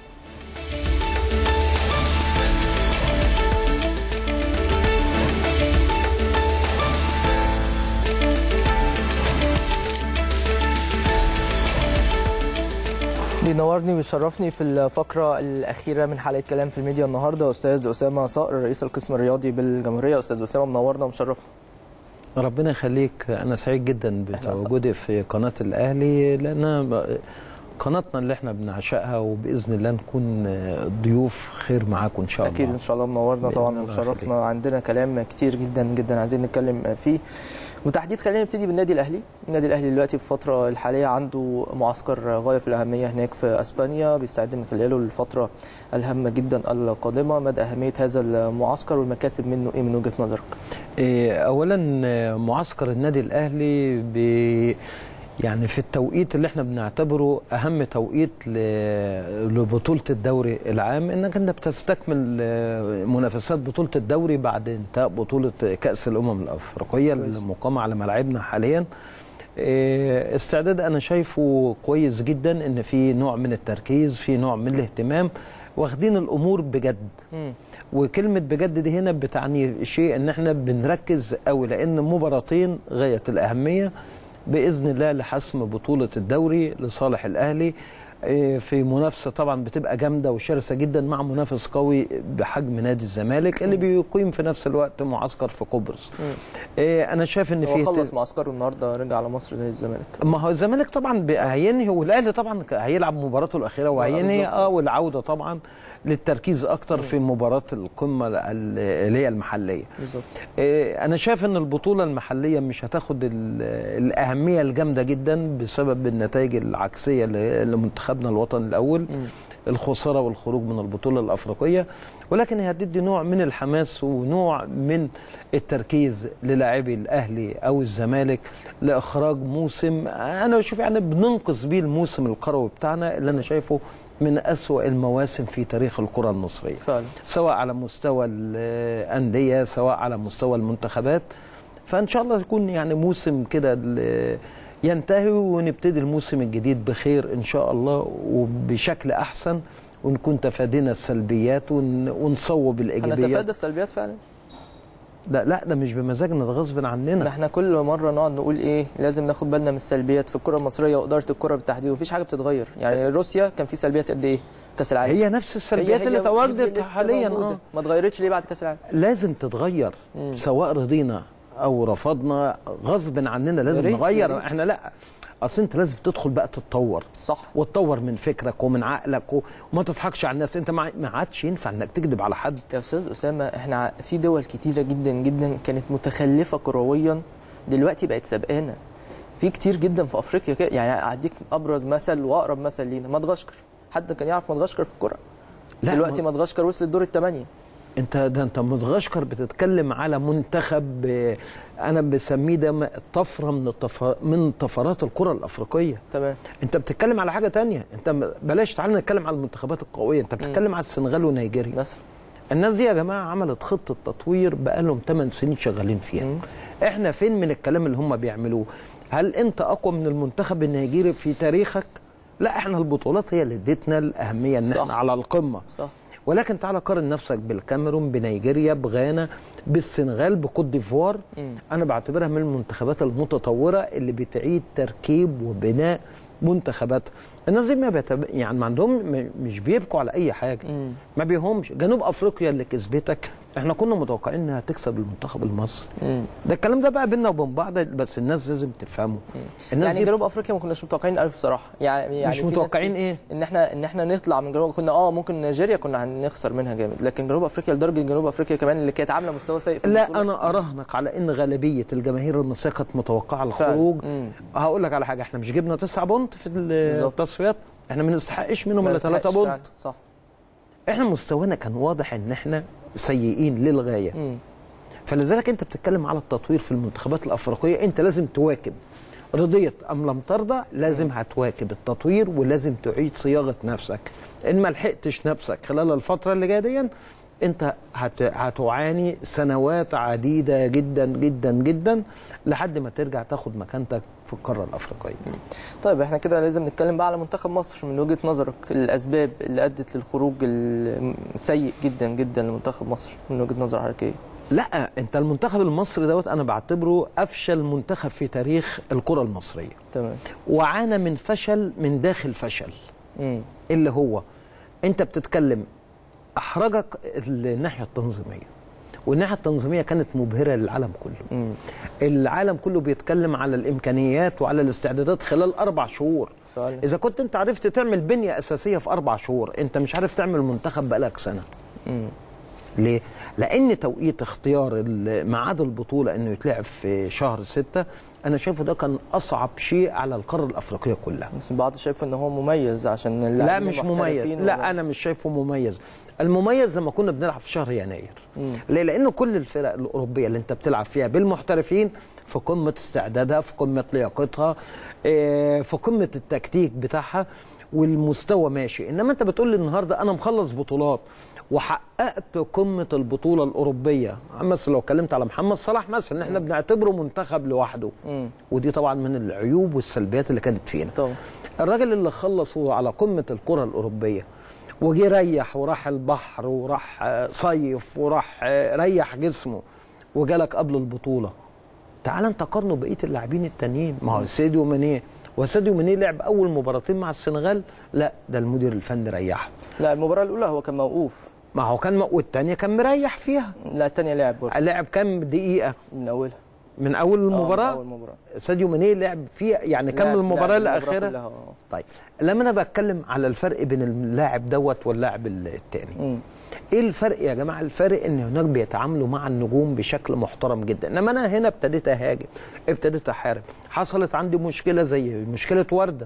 بينورني ويشرفني في الفقره الاخيره من حلقه كلام في الميديا النهارده استاذ اسامه صقر رئيس القسم الرياضي بالجمهوريه استاذ اسامه منورنا ومشرفنا ربنا يخليك انا سعيد جدا بتواجدي في قناه الاهلي لان قناتنا اللي احنا بنعشقها وباذن الله نكون ضيوف خير معاكم ان شاء الله اكيد ان شاء الله منورنا طبعا ومشرفنا عندنا كلام كتير جدا جدا عايزين نتكلم فيه وتحديد خلينا نبتدي بالنادي الاهلي النادي الاهلي دلوقتي في الفتره الحاليه عنده معسكر غايه في الاهميه هناك في اسبانيا بيستعد من خلاله للفتره الهامه جدا القادمه مدى اهميه هذا المعسكر والمكاسب منه ايه من وجهه نظرك اولا معسكر النادي الاهلي بي يعني في التوقيت اللي احنا بنعتبره اهم توقيت لبطوله الدوري العام انك انت بتستكمل منافسات بطوله الدوري بعد انتهاء بطوله كاس الامم الافريقيه المقامه على ملاعبنا حاليا استعداد انا شايفه كويس جدا ان في نوع من التركيز في نوع من الاهتمام واخدين الامور بجد م. وكلمه بجد دي هنا بتعني شيء ان احنا بنركز قوي لان مباراتين غايه الاهميه باذن الله لحسم بطوله الدوري لصالح الاهلي في منافسه طبعا بتبقى جامده وشرسه جدا مع منافس قوي بحجم نادي الزمالك اللي بيقيم في نفس الوقت معسكر في قبرص انا شايف ان في خلص معسكره النهارده رجع على مصر نادي الزمالك ما هو الزمالك طبعا هينهي والاهلي طبعا هيلعب مباراته الاخيره وهينهي اه والعوده طبعا للتركيز اكتر في مباراه القمه اللي هي المحليه بالظبط انا شايف ان البطوله المحليه مش هتاخد الاهميه الجامده جدا بسبب النتائج العكسيه لمنتخبنا الوطني الاول م. الخساره والخروج من البطوله الافريقيه ولكن هي هتدي نوع من الحماس ونوع من التركيز للاعبي الاهلي او الزمالك لاخراج موسم انا بشوف يعني بننقذ بيه الموسم القروي بتاعنا اللي انا شايفه من أسوأ المواسم في تاريخ الكرة المصرية فعلا. سواء على مستوى الأندية سواء على مستوى المنتخبات فإن شاء الله يكون يعني موسم كده ينتهي ونبتدي الموسم الجديد بخير إن شاء الله وبشكل أحسن ونكون تفادينا السلبيات ونصوب الإيجابيات هنتفادى السلبيات فعلا لا لا ده مش بمزاجنا ده غصب عننا احنا كل مره نقعد نقول ايه لازم ناخد بالنا من السلبيات في الكره المصريه واداره الكره بالتحديد ومفيش حاجه بتتغير يعني روسيا كان في سلبيات قد ايه كاس العالم هي نفس السلبيات هي اللي هي تواجدت لسه حاليا موجودة. اه ما اتغيرتش ليه بعد كاس العالم لازم تتغير مم. سواء رضينا او رفضنا غصب عننا لازم يا ريت، يا نغير ريت. احنا لا اصل انت لازم تدخل بقى تتطور صح وتطور من فكرك ومن عقلك و- وما تضحكش على الناس انت ما ما عادش ينفع انك تكذب على حد يا استاذ اسامه احنا ع- في دول كتيره جدا جدا كانت متخلفه كرويا دلوقتي بقت سبقانه في كتير جدا في افريقيا كده يعني اديك ابرز مثل واقرب مثل لينا مدغشقر حد كان يعرف مدغشقر في الكره لا، دلوقتي ما- مدغشقر وصلت دور الثمانيه انت ده انت مدغشقر بتتكلم على منتخب آه، انا بسميه ده م- طفره من الطف... من طفرات الكره الافريقيه تمام انت بتتكلم على حاجه تانية انت م- بلاش تعالى نتكلم على المنتخبات القويه انت بتتكلم على السنغال ونيجيريا مثلا الناس دي يا جماعه عملت خطه تطوير بقالهم 8 سنين شغالين فيها مم. احنا فين من الكلام اللي هم بيعملوه هل انت اقوى من المنتخب النيجيري في تاريخك لا احنا البطولات هي اللي ادتنا الاهميه ان صح. احنا على القمه صح ولكن تعالى قارن نفسك بالكاميرون بنيجيريا بغانا بالسنغال بكوت ديفوار مم. انا بعتبرها من المنتخبات المتطوره اللي بتعيد تركيب وبناء منتخبات الناس دي ما بيتب... يعني ما عندهم م- مش بيبكوا على اي حاجه مم. ما بيهمش جنوب افريقيا اللي كسبتك احنا كنا متوقعين انها تكسب المنتخب المصري مم. ده الكلام ده بقى بينا وبين بعض بس الناس لازم تفهمه الناس يعني دي جنوب افريقيا ما كناش متوقعين قوي بصراحه يعني يعني مش في ناس متوقعين في- ايه ان احنا ان احنا نطلع من جنوب كنا اه ممكن نيجيريا كنا هنخسر منها جامد لكن جنوب افريقيا لدرجه جنوب افريقيا كمان اللي كانت عامله مستوى سيء في لا البطولة. انا اراهنك على ان غالبيه الجماهير المصريه كانت متوقعه فعلا. الخروج مم. هقول لك على حاجه احنا مش جبنا 9 بونت في بالظبط. التصفيات احنا ما نستحقش منهم ما الا 3 نستحقش بونت فعلا. صح احنا مستوانا كان واضح ان احنا سيئين للغايه مم. فلذلك انت بتتكلم على التطوير في المنتخبات الافريقيه انت لازم تواكب رضيت ام لم ترضى لازم هتواكب التطوير ولازم تعيد صياغه نفسك ان ما لحقتش نفسك خلال الفتره اللي جايه دي انت هت... هتعاني سنوات عديده جدا جدا جدا لحد ما ترجع تاخد مكانتك في القاره الافريقيه طيب احنا كده لازم نتكلم بقى على منتخب مصر من وجهه نظرك الاسباب اللي ادت للخروج السيء جدا جدا لمنتخب مصر من وجهه نظر حضرتك ايه؟ لا انت المنتخب المصري دوت انا بعتبره افشل منتخب في تاريخ الكره المصريه تمام وعانى من فشل من داخل فشل امم اللي هو انت بتتكلم احرجك الناحيه التنظيميه والناحيه التنظيميه كانت مبهره للعالم كله امم العالم كله بيتكلم على الامكانيات وعلى الاستعدادات خلال اربع شهور فعلا اذا كنت انت عرفت تعمل بنيه اساسيه في اربع شهور انت مش عارف تعمل منتخب بقالك سنه امم ليه؟ لأن توقيت اختيار ال- ميعاد البطولة إنه يتلعب في شهر ستة أنا شايفه ده كان أصعب شيء على القارة الأفريقية كلها. بس البعض شايف ان هو مميز عشان لا اللاعبين مش مميز، محترفين لا ولا- أنا مش شايفه مميز. المميز لما كنا بنلعب في شهر يناير. مم. ليه؟ لأن كل الفرق الأوروبية اللي أنت بتلعب فيها بالمحترفين في قمة استعدادها، في قمة لياقتها، إيه، في قمة التكتيك بتاعها والمستوى ماشي، إنما أنت بتقول لي النهارده أنا مخلص بطولات وحققت قمة البطولة الأوروبية، مثلا لو اتكلمت على محمد صلاح مثلا إن إحنا بنعتبره منتخب لوحده. مم. ودي طبعا من العيوب والسلبيات اللي كانت فينا. طبعا الراجل اللي خلصوا على قمة الكرة الأوروبية وجي ريح وراح البحر وراح آه، صيف وراح آه، ريح جسمه وجالك قبل البطولة تعال انت قارنه بقية اللاعبين التانيين ما هو سيديو ماني وسيديو ماني لعب أول مباراتين مع السنغال لا ده المدير الفني ريحه لا المباراه الاولى هو كان موقوف ما هو كان والتانية كان مريح فيها لا الثانيه لعب برضه لعب كام دقيقة من اولها من أول آه، من المباراة اول مباراه ساديو ماني لعب فيها يعني كمل لعب- المباراة لعب الأخيرة كلها، آه. طيب لما انا بتكلم على الفرق بين اللاعب دوت واللاعب الثاني مم. ايه الفرق يا جماعه الفرق ان هناك بيتعاملوا مع النجوم بشكل محترم جدا انما انا هنا ابتديت اهاجم ابتديت احارب حصلت عندي مشكله زي مشكله ورده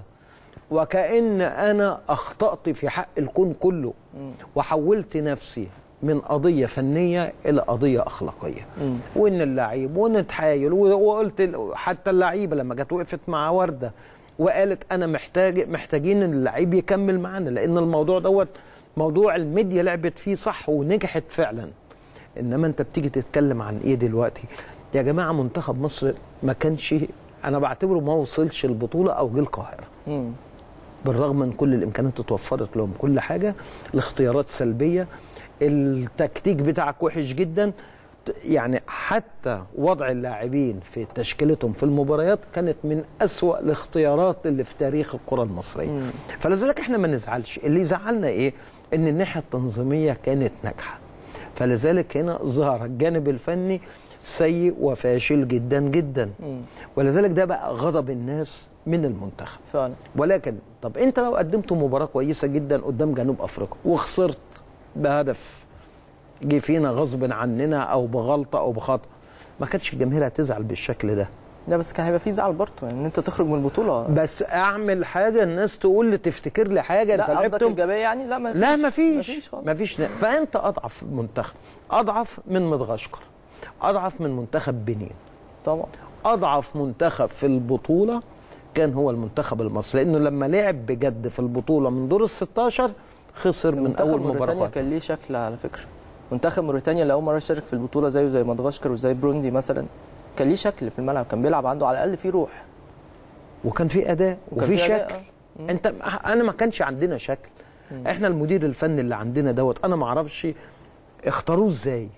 وكأن أنا أخطأت في حق الكون كله وحولت نفسي من قضية فنية إلى قضية أخلاقية وإن اللعيب ونتحايل و- وقلت ال- حتى اللعيبة لما جت وقفت مع وردة وقالت أنا محتاج محتاجين إن اللعيب يكمل معانا لأن الموضوع دوت موضوع الميديا لعبت فيه صح ونجحت فعلا إنما أنت بتيجي تتكلم عن إيه دلوقتي يا جماعة منتخب مصر ما كانش أنا بعتبره ما وصلش البطولة أو جه القاهرة مم. بالرغم من كل الامكانيات اتوفرت لهم كل حاجه الاختيارات سلبيه التكتيك بتاعك وحش جدا ت- يعني حتى وضع اللاعبين في تشكيلتهم في المباريات كانت من أسوأ الاختيارات اللي في تاريخ الكرة المصرية فلذلك احنا ما نزعلش اللي يزعلنا ايه ان الناحية التنظيمية كانت ناجحة فلذلك هنا ظهر الجانب الفني سيء وفاشل جدا جدا ولذلك ده بقى غضب الناس من المنتخب فعلا ولكن طب انت لو قدمت مباراه كويسه جدا قدام جنوب افريقيا وخسرت بهدف جه فينا غصب عننا او بغلطه او بخطا ما كانتش الجماهير هتزعل بالشكل ده لا بس كان هيبقى في زعل برضه يعني ان انت تخرج من البطوله بس اعمل حاجه الناس تقول لي تفتكر لي حاجه انت لا قصدك لعبتم ايجابيه يعني لا ما فيش لا مفيش مفيش خالص مفيش لا. فانت اضعف منتخب اضعف من مدغشقر اضعف من منتخب بنين طبعا اضعف منتخب في البطوله كان هو المنتخب المصري لانه لما لعب بجد في البطوله من دور ال 16 خسر من منتخب اول موريتانيا مباراه كان ليه شكل على فكره منتخب موريتانيا اللي اول مره يشارك في البطوله زيه زي مدغشقر وزي بروندي مثلا كان ليه شكل في الملعب كان بيلعب عنده على الاقل فيه روح وكان في اداء وكان وفي في أداء، شكل آه. انت انا ما كانش عندنا شكل احنا المدير الفني اللي عندنا دوت انا ما اعرفش اختاروه ازاي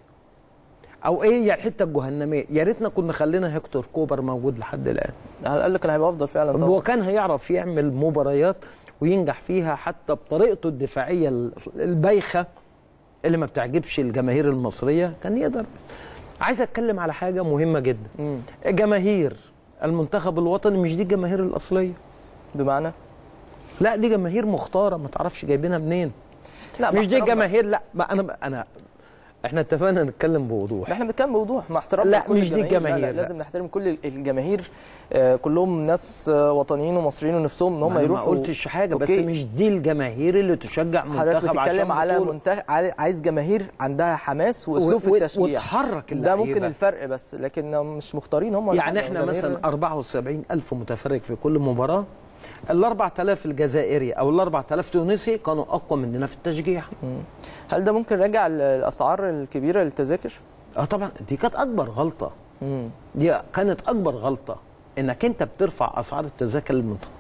او ايه هي الحته الجهنميه يا ريتنا كنا خلينا هيكتور كوبر موجود لحد الان على الاقل كان هيبقى افضل فعلا طبعا هو كان هيعرف يعمل مباريات وينجح فيها حتى بطريقته الدفاعيه ال- البايخه اللي ما بتعجبش الجماهير المصريه كان يقدر عايز اتكلم على حاجه مهمه جدا مم. جماهير المنتخب الوطني مش دي الجماهير الاصليه بمعنى لا دي جماهير مختاره ما تعرفش جايبينها منين لا مع مش دي احترامنا- جماهير لا ما انا انا احنا اتفقنا نتكلم بوضوح احنا بنتكلم بوضوح مع احترامنا لا، لكل مش دي الجماهير. لا، الجماهير، لا لا. لازم نحترم كل الجماهير آه، كلهم ناس آه، وطنيين ومصريين ونفسهم ان هم ما أنا يروحوا ما قلتش حاجه بس أوكي. مش دي الجماهير اللي تشجع حضرتك منتخب عشان بتتكلم على بطولة. منتخب عايز جماهير عندها حماس واسلوب في و- و- التشجيع وتحرك ده اللعيبة. ممكن الفرق بس لكن مش مختارين هم يعني احنا الجماهير- مثلا 74 ألف متفرج في كل مباراة ال 4000 الجزائري أو ال 4000 تونسي كانوا أقوى مننا في التشجيع هل ده ممكن يراجع الاسعار الكبيره للتذاكر؟ اه طبعا دي كانت أكبر غلطة مم. دي كانت أكبر غلطة إنك أنت بترفع أسعار التذاكر للمنتخب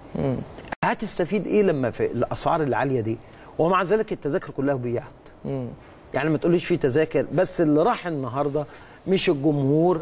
هتستفيد إيه لما في الأسعار العالية دي ومع ذلك التذاكر كلها بيعت مم. يعني ما تقوليش في تذاكر بس اللي راح النهارده مش الجمهور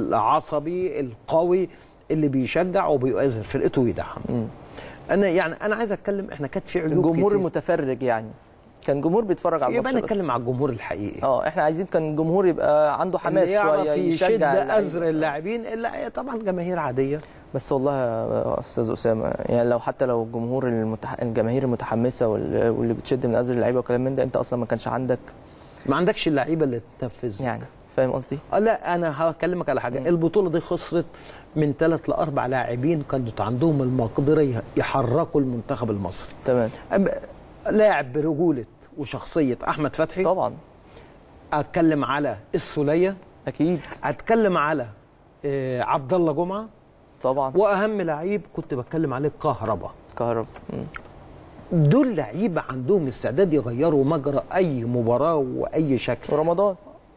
العصبي القوي اللي بيشجع وبيؤازر فرقته ويدعم انا يعني انا عايز اتكلم احنا كانت في عيوب الجمهور كتير. المتفرج يعني كان جمهور بيتفرج على يبقى الماتش بس. نتكلم على الجمهور الحقيقي اه احنا عايزين كان الجمهور يبقى عنده حماس اللي يعرف شويه يشد يشجع اللعيبة. ازر اللاعبين الا هي طبعا جماهير عاديه بس والله يا استاذ اسامه يعني لو حتى لو الجمهور المتح... الجماهير المتحمسه وال- واللي بتشد من ازر اللعيبه وكلام من ده انت اصلا ما كانش عندك ما عندكش اللعيبه اللي تنفذ يعني فاهم قصدي؟ آه لا انا هكلمك على حاجه البطوله دي خسرت من ثلاث لاربع لاعبين كانت عندهم المقدره يحركوا المنتخب المصري تمام أم- لاعب برجوله وشخصيه احمد فتحي طبعا اتكلم على السوليه اكيد اتكلم على آه، عبد الله جمعه طبعا واهم لعيب كنت بتكلم عليه كهربا كهرب مم. دول لعيبه عندهم استعداد يغيروا مجرى اي مباراه واي شكل ورمضان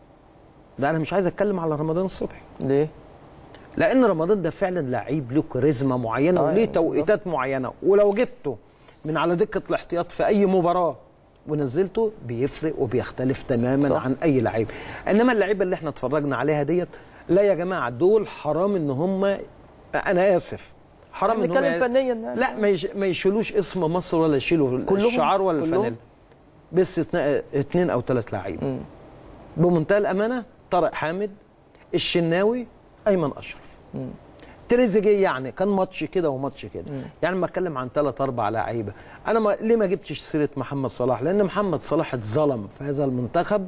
لا انا مش عايز اتكلم على رمضان الصبحي ليه؟ لان رمضان ده فعلا لعيب له كاريزما معينه آه، وليه يعني توقيتات معينه ولو جبته من على دكه الاحتياط في اي مباراه ونزلته بيفرق وبيختلف تماما صح. صح. عن اي لعيب انما اللعيبه اللي احنا اتفرجنا عليها ديت لا يا جماعه دول حرام ان هم انا اسف حرام ان هم بنتكلم فنيا يعني. لا ما, يش... ما يشيلوش اسم مصر ولا يشيلوا كلهم؟ الشعار ولا كلهم؟ الفانيلا بس اتنا- اتنين او ثلاث لعيبه بمنتهى الامانه طارق حامد الشناوي ايمن اشرف تريزيجيه يعني كان ماتش كده وماتش كده يعني ما اتكلم عن ثلاث اربع لعيبه انا ما ليه ما جبتش سيره محمد صلاح لان محمد صلاح اتظلم في هذا المنتخب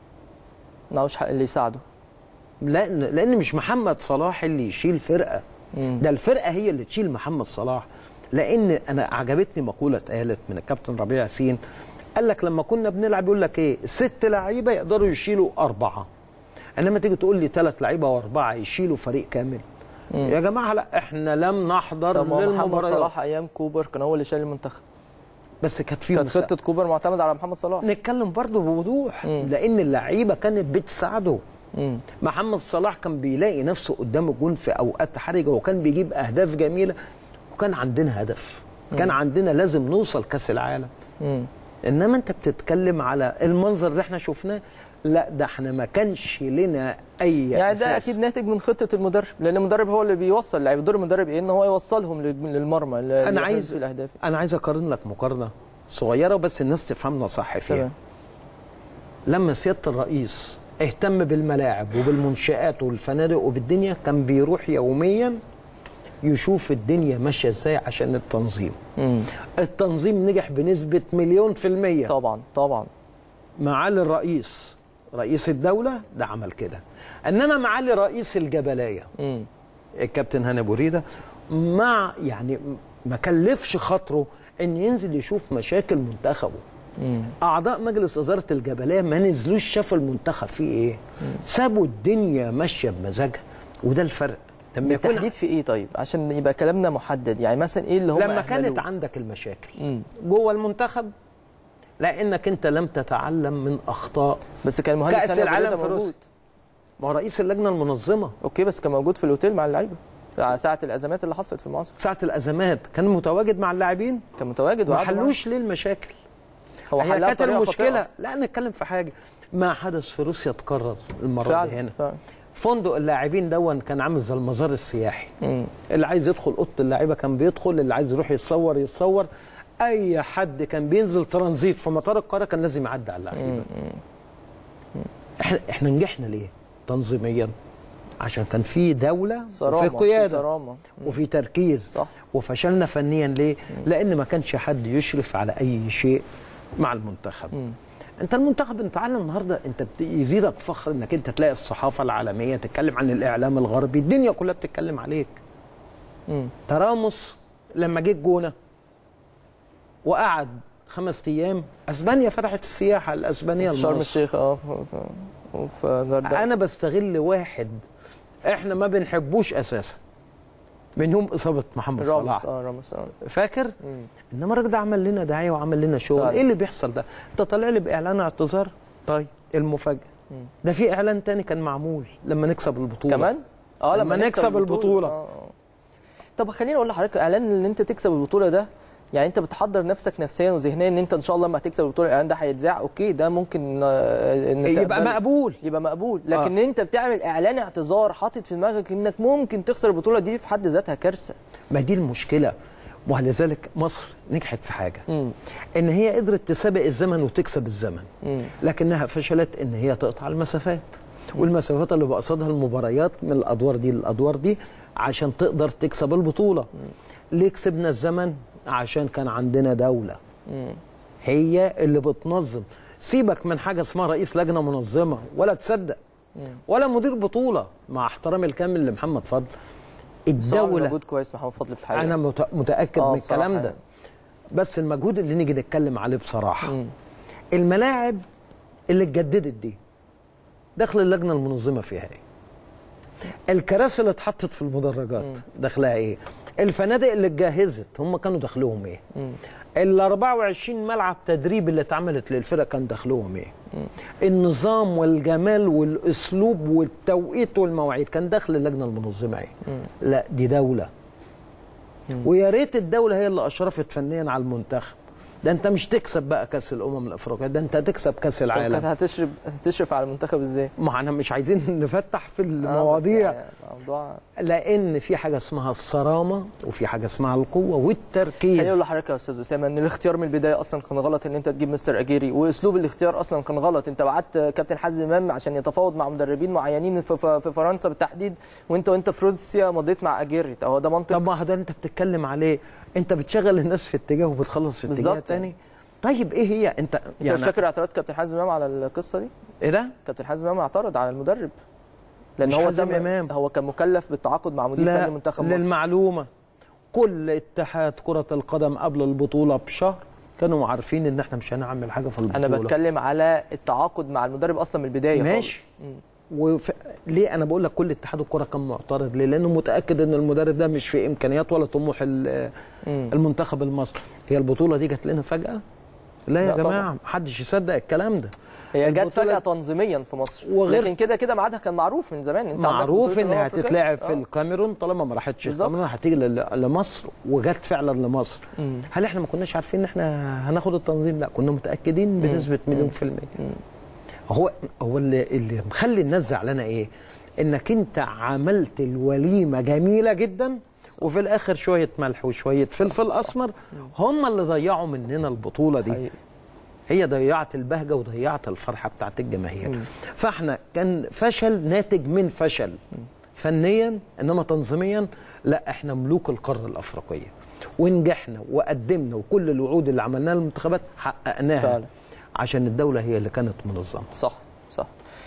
معهوش حق اللي يساعده لان لان مش محمد صلاح اللي يشيل فرقه ده الفرقه هي اللي تشيل محمد صلاح لان انا عجبتني مقوله اتقالت من الكابتن ربيع ياسين قال لك لما كنا بنلعب يقول لك ايه ست لعيبه يقدروا يشيلوا اربعه انما تيجي تقول لي ثلاث لعيبه واربعه يشيلوا فريق كامل يا جماعه لا احنا لم نحضر طب ما هو محمد للمباريات صلاح ايام كوبر كان هو اللي شايل المنتخب بس كانت في كانت مسا- خطه كوبر معتمده على محمد صلاح نتكلم برضه بوضوح لان اللعيبه كانت بتساعده مم. محمد صلاح كان بيلاقي نفسه قدام الجون في اوقات حرجه وكان بيجيب اهداف جميله وكان عندنا هدف كان عندنا لازم نوصل كاس العالم مم. انما انت بتتكلم على المنظر اللي احنا شفناه لا ده احنا ما كانش لنا اي يعني ده أساس. اكيد ناتج من خطه المدرب لان المدرب هو اللي بيوصل اللعيبه دور المدرب ايه ان هو يوصلهم لل- للمرمى اللي انا يحرز عايز فيه الاهداف انا عايز اقارن لك مقارنه صغيره بس الناس تفهمنا صح فيها تمام لما سياده الرئيس اهتم بالملاعب وبالمنشآت والفنادق وبالدنيا كان بيروح يوميا يشوف الدنيا ماشيه ازاي عشان التنظيم مم. التنظيم نجح بنسبه مليون في الميه طبعا طبعا معالي الرئيس رئيس الدوله ده عمل كده انما معالي رئيس الجبلايه مم. الكابتن هاني ابو ريده مع يعني ما كلفش خاطره ان ينزل يشوف مشاكل منتخبه اعضاء مجلس اداره الجبليه ما نزلوش شافوا المنتخب فيه ايه سابوا الدنيا ماشيه بمزاجها وده الفرق لما يكون بالتحديد في ايه طيب عشان يبقى كلامنا محدد يعني مثلا ايه اللي هم لما كانت أهملوه؟ عندك المشاكل مم. جوه المنتخب لانك انت لم تتعلم من اخطاء بس كان المهندس كأس هاني أبو العالم ريدة في موجود روسيا ما هو رئيس اللجنه المنظمه اوكي بس كان موجود في الاوتيل مع اللعيبه ساعه الازمات اللي حصلت في المعسكر ساعه الازمات كان متواجد مع اللاعبين كان متواجد ما وقعد معاه. حلوش ليه المشاكل هو هي حلها كانت بطريقة المشكله خاطئة. لا نتكلم في حاجه ما حدث في روسيا تكرر المره دي فعلا هنا فعلا فندق اللاعبين دون كان عامل زي المزار السياحي مم. اللي عايز يدخل اوضه اللعيبه كان بيدخل اللي عايز يروح يتصور يتصور اي حد كان بينزل ترانزيت في مطار القاهره كان لازم يعدي على اللعيبه احنا احنا نجحنا ليه تنظيميا عشان كان في دوله صرامه وفي قياده صرامه وفي تركيز صح. وفشلنا فنيا ليه لان ما كانش حد يشرف على اي شيء مع المنتخب انت المنتخب انت تعالى النهارده انت بت- يزيدك فخر انك انت تلاقي الصحافه العالميه تتكلم عن الاعلام الغربي الدنيا كلها بتتكلم عليك مم. ترامس لما جه الجونه وقعد خمس ايام اسبانيا فتحت السياحه الاسبانيه في شرم لمصر. الشيخ اه وفي الغردقه انا بستغل واحد احنا ما بنحبوش اساسا منهم اصابه محمد راموس صلاح اه راموس اه فاكر مم. انما الراجل ده عمل لنا دعايه وعمل لنا شغل فعلا. ايه اللي بيحصل ده انت طالع لي باعلان اعتذار طيب المفاجاه ده في اعلان تاني كان معمول لما نكسب البطوله كمان اه لما نكسب البطولة. آه، آه. طب خليني اقول لحضرتك اعلان ان انت تكسب البطوله ده يعني انت بتحضر نفسك نفسيا وذهنيا ان انت ان شاء الله لما هتكسب البطوله الاعلان ده هيتذاع اوكي ده ممكن آه، ان يبقى تقبله. مقبول يبقى مقبول لكن آه. انت بتعمل اعلان اعتذار حاطط في دماغك انك ممكن تخسر البطوله دي في حد ذاتها كارثه ما دي المشكله ولذلك مصر نجحت في حاجه مم. ان هي قدرت تسابق الزمن وتكسب الزمن مم. لكنها فشلت ان هي تقطع المسافات والمسافات اللي بقصدها المباريات من الادوار دي للادوار دي عشان تقدر تكسب البطوله ليه كسبنا الزمن عشان كان عندنا دوله مم. هي اللي بتنظم سيبك من حاجه اسمها رئيس لجنه منظمه ولا تصدق ولا مدير بطوله مع احترامي الكامل لمحمد فضل بس هو عامل الدوله مجهود كويس محمد فضل في الحقيقه انا مت- متاكد آه، من الكلام بصراحة ده يعني. بس المجهود اللي نيجي نتكلم عليه بصراحه مم. الملاعب اللي اتجددت دي داخل اللجنه المنظمه فيها ايه الكراسي اللي اتحطت في المدرجات داخلها ايه الفنادق اللي اتجهزت هم كانوا داخلهم ايه ال 24 ملعب تدريب اللي اتعملت للفرق كان داخلهم ايه النظام والجمال والاسلوب والتوقيت والمواعيد كان داخل اللجنه المنظمه ايه لا دي دوله ويا ريت الدوله هي اللي اشرفت فنيا على المنتخب ده انت مش تكسب بقى كاس الامم الافريقيه ده انت تكسب كاس طب كانت العالم هتشرف هتشرف على المنتخب ازاي؟ ما احنا مش عايزين نفتح في آه، بس المواضيع يعني موضوع لان في حاجه اسمها الصرامه وفي حاجه اسمها القوه والتركيز خليني اقول لحضرتك يا استاذ اسامه ان الاختيار من البدايه اصلا كان غلط ان انت تجيب مستر اجيري واسلوب الاختيار اصلا كان غلط انت بعت كابتن حازم امام عشان يتفاوض مع مدربين معينين في, في, في فرنسا بالتحديد وانت وانت في روسيا مضيت مع اجيري طب هو ده منطق طب ما هو ده انت بتتكلم عليه انت بتشغل الناس في اتجاه وبتخلص في اتجاه بالظبط تاني طيب ايه هي انت انت مش فاكر اعتراض كابتن حازم امام على القصه دي؟ ايه ده كابتن حازم امام اعترض على المدرب لان مش هو حازم ده إمام. هو كان مكلف بالتعاقد مع مدير فني لا منتخب مصر للمعلومه كل اتحاد كره القدم قبل البطوله بشهر كانوا عارفين ان احنا مش هنعمل حاجه في البطوله انا بتكلم على التعاقد مع المدرب اصلا من البدايه ماشي خالص. وف... ليه انا بقول لك كل اتحاد الكره كان معترض ليه لانه متاكد ان المدرب ده مش في امكانيات ولا طموح ال- مم. المنتخب المصري هي البطوله دي جت لنا فجاه لا يا لا طبعا. جماعه محدش يصدق الكلام ده هي جت البطولة- فجأة تنظيميا في مصر وغير- لكن كده كده ميعادها كان معروف من زمان انت عندك معروف بطولة انها الأمم الأفريقية. هتتلعب في آه. الكاميرون طالما ما راحتش بالظبط. الكاميرون هتيجي ل- لمصر وجت فعلا لمصر مم. هل احنا ما كناش عارفين ان احنا هناخد التنظيم لا كنا متاكدين بنسبه مليون في الميه هو هو اللي اللي مخلي الناس زعلانه ايه انك انت عملت الوليمه جميله جدا وفي الاخر شويه ملح وشويه فلفل اسمر هم اللي ضيعوا مننا البطوله دي حقيقي. هي ضيعت البهجه وضيعت الفرحه بتاعت الجماهير فاحنا كان فشل ناتج من فشل فنيا انما تنظيميا لا احنا ملوك القاره الافريقيه ونجحنا وقدمنا وكل الوعود اللي عملناها للمنتخبات حققناها فعلا. عشان الدوله هي اللي كانت منظمه صح صح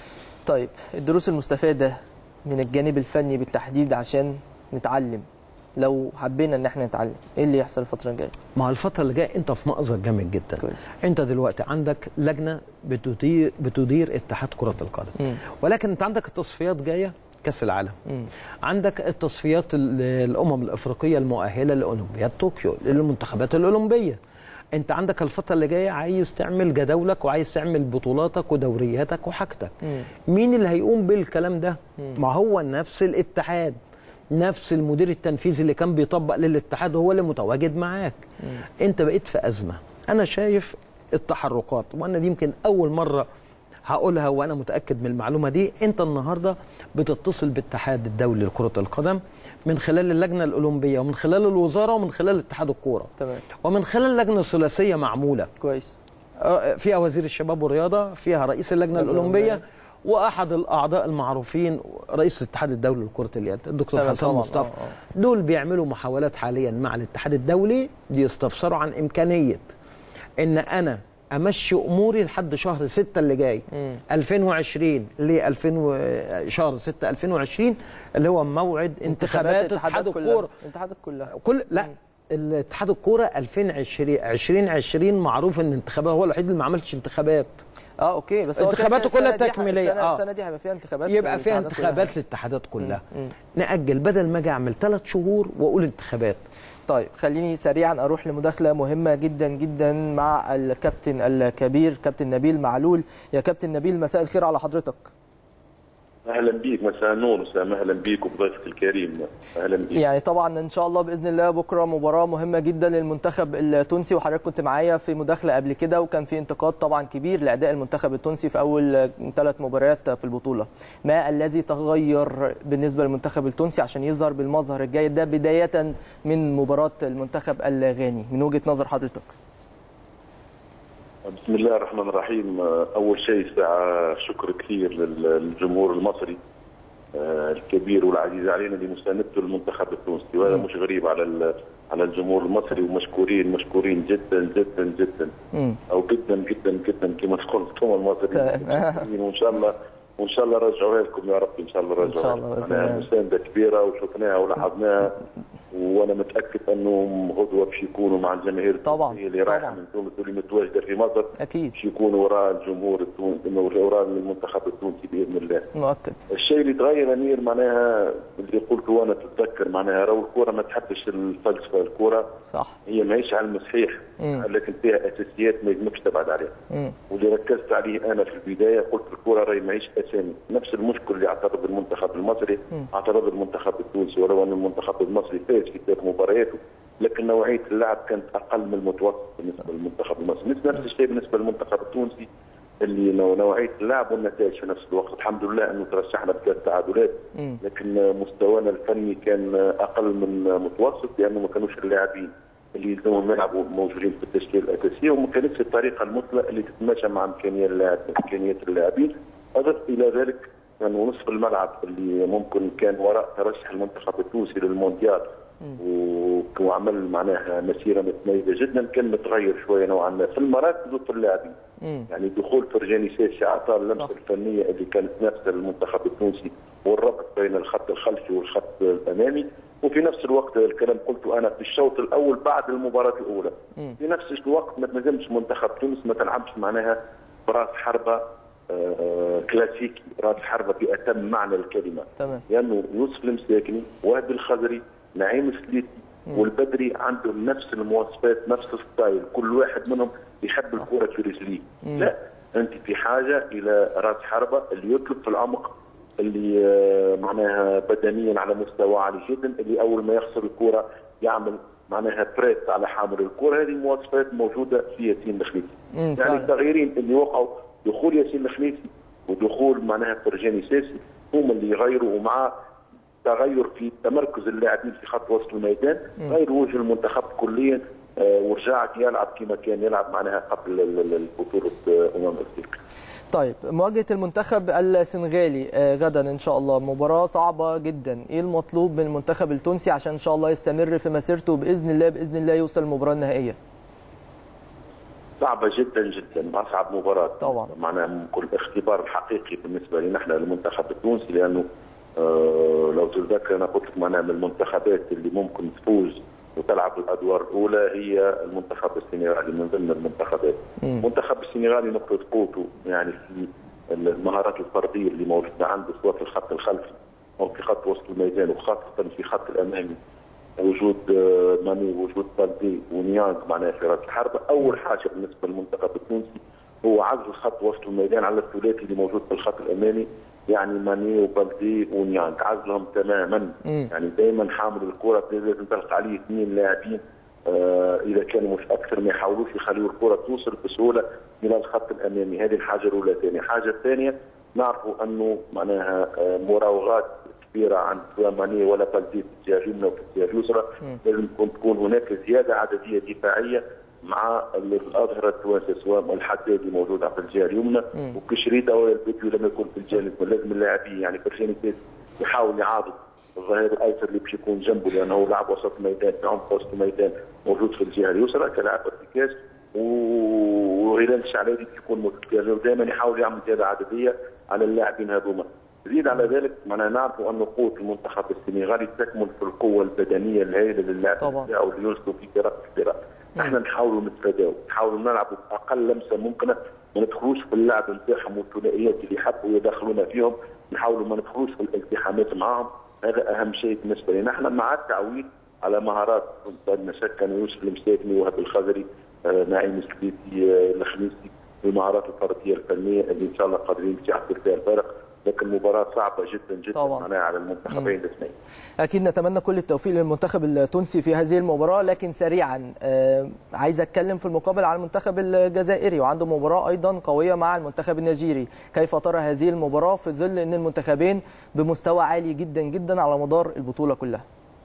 طيب الدروس المستفادة من الجانب الفني بالتحديد عشان نتعلم لو حبينا ان احنا نتعلم ايه اللي يحصل الفترة الجاية مع الفتره اللي جايه انت في مأزق جامد جدا كويس. انت دلوقتي عندك لجنه بتدير بتدير اتحاد كره القدم مم. ولكن انت عندك التصفيات جايه كاس العالم مم. عندك التصفيات ال- الامم الافريقيه المؤهله لاولمبياد طوكيو للمنتخبات الاولمبيه انت عندك الفتره اللي جايه عايز تعمل جداولك وعايز تعمل بطولاتك ودورياتك وحاجتك مم. مين اللي هيقوم بالكلام ده ما هو نفس الاتحاد نفس المدير التنفيذي اللي كان بيطبق للاتحاد هو اللي متواجد معاك انت بقيت في ازمه انا شايف التحركات وانا دي يمكن اول مره هقولها وانا متاكد من المعلومه دي انت النهارده بتتصل بالاتحاد الدولي لكره القدم من خلال اللجنه الاولمبيه ومن خلال الوزاره ومن خلال اتحاد الكوره تمام ومن خلال لجنه ثلاثيه معموله كويس آه، فيها وزير الشباب والرياضه فيها رئيس اللجنه اللجنة الاولمبيه الأولمبية. واحد الاعضاء المعروفين رئيس الاتحاد الدولي لكره اليد الدكتور تمام، حسن طبعاً، مصطفى آه، آه. دول بيعملوا محاولات حاليا مع الاتحاد الدولي بيستفسروا عن امكانيه ان انا امشي اموري لحد شهر 6 اللي جاي 2020 ل 2000 و- شهر 6 2020 اللي هو موعد انتخابات اتحاد كلها. الكوره الاتحادات كلها كل لا الاتحاد الكوره 2020 2020 معروف ان انتخابات هو الوحيد اللي ما عملش انتخابات اه اوكي بس هو كده انتخاباته السنة كلها دي ح- تكميلية، السنه, آه. السنة دي هيبقى فيها انتخابات يبقى فيها للاتحادات انتخابات كلها. للاتحادات كلها مم. نأجل بدل ما اجي اعمل ثلاث شهور واقول انتخابات طيب خليني سريعا اروح لمداخله مهمه جدا جدا مع الكابتن الكبير كابتن نبيل معلول يا كابتن نبيل مساء الخير على حضرتك اهلا بيك مساء النور مساء اهلا بيك وبضيفك الكريم اهلا بيك يعني طبعا ان شاء الله باذن الله بكره مباراه مهمه جدا للمنتخب التونسي وحضرتك كنت معايا في مداخله قبل كده وكان في انتقاد طبعا كبير لاداء المنتخب التونسي في اول ثلاث مباريات في البطوله ما الذي تغير بالنسبه للمنتخب التونسي عشان يظهر بالمظهر الجيد ده بدايه من مباراه المنتخب الغاني من وجهه نظر حضرتك بسم الله الرحمن الرحيم اول شيء ساعة شكر كثير لل- للجمهور المصري آه، الكبير والعزيز علينا لمساندته للمنتخب التونسي وهذا مش غريب على ال- على الجمهور المصري ومشكورين مشكورين جدا جدا جدا مم. او جدا جدا جدا كما تقول انتم المصريين تمام. مشكورين وان شاء الله وان شاء الله رجعوها لكم يا رب ان شاء الله رجعوها شاء الله لكم. بإذن معناها الله. مسانده كبيره وشفناها ولاحظناها وانا متاكد انهم غدوه باش يكونوا مع الجماهير طبعاً، التونسية اللي رايحه طبعاً. من تونس واللي متواجده في مصر اكيد باش يكونوا وراء الجمهور التونسي وراء المنتخب التونسي باذن الله. مؤكد الشيء اللي تغير امير معناها اللي قلته انا تتذكر معناها راهو الكوره ما تحبش الفلسفه الكوره صح هي ماهيش علم صحيح مم. لكن فيها اساسيات ما يلزمكش تبعد عليها. مم. واللي ركزت عليه انا في البدايه قلت الكره راهي ماهيش اسامي، نفس المشكل اللي اعترض المنتخب المصري اعترض المنتخب التونسي ولو ان المنتخب المصري فاز في ثلاث مبارياته لكن نوعيه اللعب كانت اقل من المتوسط بالنسبه للمنتخب المصري، نفس الشيء بالنسبه للمنتخب التونسي اللي نوع- نوعيه اللعب والنتائج في نفس الوقت، الحمد لله انه ترشحنا بثلاث تعادلات مم. لكن مستوانا الفني كان اقل من متوسط لانه ما كانوش اللاعبين اللي يلزمهم يلعبوا موجودين في التشكيله الاساسيه وما كانتش الطريقه المثلى اللي تتماشى مع امكانيات اللاعب امكانيات اللاعبين اضف الى ذلك انه نصف الملعب اللي ممكن كان وراء ترشح المنتخب التونسي للمونديال و- وعمل معناها مسيره متميزه جدا كان متغير شويه نوعا ما في المراكز وفي اللاعبين مم. يعني دخول فرجاني سيسي اعطى صح. اللمسه الفنيه اللي كانت نفسها للمنتخب التونسي والربط بين الخط الخلفي والخط الامامي وفي نفس الوقت الكلام قلته انا في الشوط الاول بعد المباراه الاولى مم. في نفس الوقت ما تنجمش منتخب تونس ما تلعبش معناها براس حربه آه، كلاسيكي راس حربه باتم معنى الكلمه تمام لانه يوسف المساكني وهبي الخضري نعيم السليتي والبدري عندهم نفس المواصفات نفس الستايل كل واحد منهم يحب الكره في رجليه لا انت في حاجه الى راس حربه اللي يطلب في العمق اللي آه، معناها بدنيا على مستوى عالي جدا اللي اول ما يخسر الكره يعمل معناها بريس على حامل الكره هذه مواصفات موجوده في ياسين الخليفي مم، يعني فعلا. التغييرين اللي وقعوا دخول ياسين الخليفي ودخول معناها فرجاني ساسي هم اللي يغيروا ومع تغير في تمركز اللاعبين في خط وسط الميدان غير وجه المنتخب كليا آه، ورجعت يلعب كما كان يلعب معناها قبل ال- ال- البطوله آه، امم افريقيا طيب مواجهه المنتخب السنغالي آه، غدا ان شاء الله مباراه صعبه جدا ايه المطلوب من المنتخب التونسي عشان ان شاء الله يستمر في مسيرته باذن الله باذن الله يوصل المباراه النهائيه صعبة جدا جدا أصعب مباراة طبعا. معناها كل اختبار حقيقي بالنسبة لنا احنا المنتخب التونسي لأنه آه لو تتذكر أنا قلت لك معناها من المنتخبات اللي ممكن تفوز وتلعب الأدوار الأولى هي المنتخب السنغالي من ضمن المنتخبات. المنتخب السنغالي نقطة قوته يعني في المهارات الفردية اللي موجودة عنده سواء في الخط الخلفي أو في خط وسط الميدان وخاصة في خط الأمامي وجود آه، ماني وجود بالدي ونيانغ معناها في راس الحربة أول حاجة بالنسبة للمنتخب التونسي هو عزل خط وسط الميدان على الثلاثي اللي موجود في الخط الأمامي يعني ماني وبالدي ونيانغ عزلهم تماما مم. يعني دائما حامل الكرة لازم تلقى عليه اثنين لاعبين آه، اذا كانوا مش اكثر ما يحاولوش يخلوا الكره توصل بسهوله الى الخط الامامي هذه الحاجه الاولى ثاني حاجه ثانيه نعرفوا انه معناها آه، مراوغات كبيره عن سواء ماني ولا بلدي في الجهه اليمنى وفي الجهه اليسرى لازم تكون تكون هناك زياده عدديه دفاعيه مع الاظهره التوانسه سواء الحدادي موجود في الجهه اليمنى وكشريده ولا البيتيو لما يكون في الجانب لازم اللاعبين يعني برشاني يحاول يعاضد الظهير الايسر اللي باش يكون جنبه لانه لاعب وسط الميدان في عمق وسط الميدان موجود في الجهه اليسرى كلاعب ارتكاز وغيلان الشعلادي باش يكون موجود في الجهه دائما يحاول يعمل زياده عدديه على اللاعبين هذوما زيد على ذلك معنا نعرفوا ان قوه المنتخب السنغالي تكمن في القوه البدنيه الهائله للاعب طبعا. او اللي يرسلوا في فرق الفرق احنا نحاولوا نتفاداو نحاولوا نلعبوا باقل لمسه ممكنه ما ندخلوش في اللعب نتاعهم والثنائيات اللي يحبوا يدخلونا فيهم نحاولوا ما ندخلوش في الالتحامات معاهم هذا اهم شيء بالنسبه لنا احنا مع التعويل على مهارات ما شك ان يوسف المساكني وهب الخزري آه، نعيم السبيتي آه، الخميسي بالمهارات الفرديه الفنيه اللي ان شاء الله قادرين يعطوا فيها الفرق لكن مباراه صعبه جدا جدا طبعاً. معناها على المنتخبين الاثنين اكيد نتمنى كل التوفيق للمنتخب التونسي في هذه المباراه لكن سريعا آه، عايز اتكلم في المقابل على المنتخب الجزائري وعنده مباراه ايضا قويه مع المنتخب النيجيري كيف ترى هذه المباراه في ظل ان المنتخبين بمستوى عالي جدا جدا على مدار البطوله كلها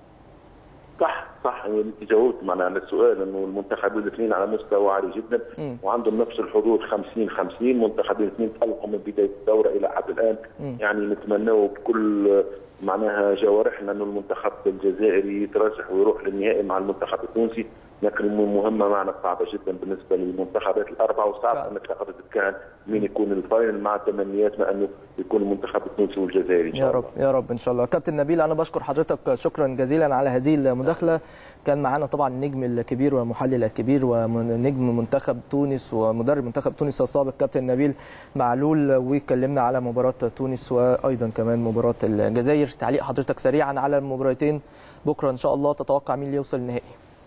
صح صح يعني انت جاوبت معنا على السؤال انه المنتخبين الاثنين على مستوى عالي جدا مم. وعندهم نفس الحظوظ 50 50 منتخبين الاثنين تألقوا من بدايه الدوره الى حد الان مم. يعني نتمنوا بكل معناها جوارحنا انه المنتخب الجزائري يترشح ويروح للنهائي مع المنتخب التونسي لكن المهمه معنا صعبه جدا بالنسبه للمنتخبات الاربعه وصعب فعلا. انك تقدر تتكهن مين يكون الفاينل مع تمنياتنا انه يكون المنتخب التونسي والجزائري ان شاء يا الله رب يا رب ان شاء الله كابتن نبيل انا بشكر حضرتك شكرا جزيلا على هذه المداخله كان معانا طبعا النجم الكبير والمحلل الكبير ونجم منتخب تونس ومدرب منتخب تونس السابق كابتن نبيل معلول واتكلمنا على مباراه تونس وايضا كمان مباراه الجزائر تعليق حضرتك سريعا على المباراتين بكره ان شاء الله تتوقع مين اللي يوصل النهائي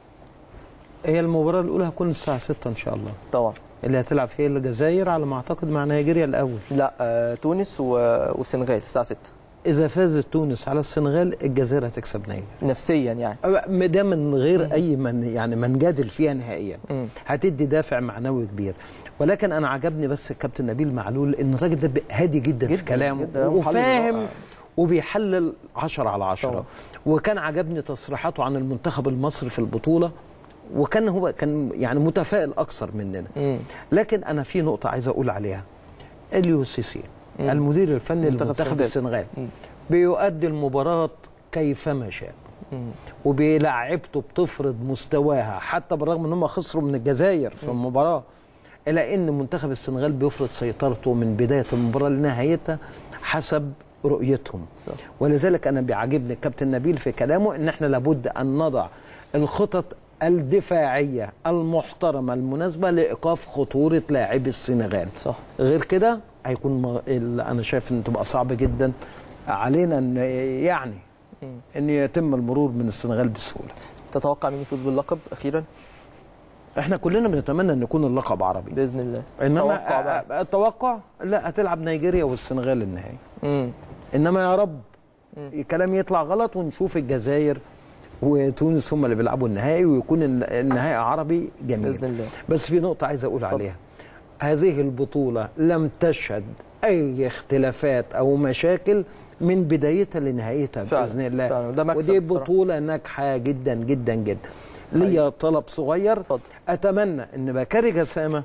هي المباراه الاولى هتكون الساعه 6 ان شاء الله طبعا اللي هتلعب فيها الجزائر على ما اعتقد مع نيجيريا الاول لا آه، تونس و- والسنغال الساعه 6 اذا فازت تونس على السنغال الجزائر هتكسب نيجيريا نفسيا يعني أه، ده من غير اي من يعني من جادل فيها نهائيا مم. هتدي دافع معنوي كبير ولكن انا عجبني بس الكابتن نبيل معلول ان الراجل ده هادي جدا, في جداً، كلامه جداً. محلل وفاهم رائع. وبيحلل 10 على 10 طبعاً. وكان عجبني تصريحاته عن المنتخب المصري في البطوله وكان هو كان يعني متفائل اكثر مننا مم. لكن انا في نقطه عايز اقول عليها اليو سي سي مم. المدير الفني منتخب لمنتخب السنغال. السنغال مم. بيؤدي المباراه كيفما شاء مم. وبلاعيبته بتفرض مستواها حتى بالرغم ان هم خسروا من الجزائر في المباراه الا ان منتخب السنغال بيفرض سيطرته من بدايه المباراه لنهايتها حسب رؤيتهم صح. ولذلك انا بيعجبني الكابتن نبيل في كلامه ان احنا لابد ان نضع الخطط الدفاعيه المحترمه المناسبه لايقاف خطوره لاعبي السنغال صح غير كده هيكون م- ال- انا شايف ان تبقى صعب جدا علينا ان يعني ان يتم المرور من السنغال بسهوله تتوقع مين يفوز باللقب اخيرا احنا كلنا بنتمنى ان يكون اللقب عربي باذن الله انما توقع بقى. أ- أ- التوقع لا هتلعب نيجيريا والسنغال النهائي مم. انما يا رب الكلام يطلع غلط ونشوف الجزائر وتونس هم اللي بيلعبوا النهائي ويكون ال- النهائي عربي جميل بإذن الله. بس في نقطه عايز اقول اتفضل. عليها هذه البطوله لم تشهد اي اختلافات او مشاكل من بدايتها لنهايتها فعلا، باذن الله فعلا. ده مكسب ودي بصراحة. بطوله ناجحه جدا جدا جدا ليا طلب صغير اتفضل. اتمنى ان بكاري جسامه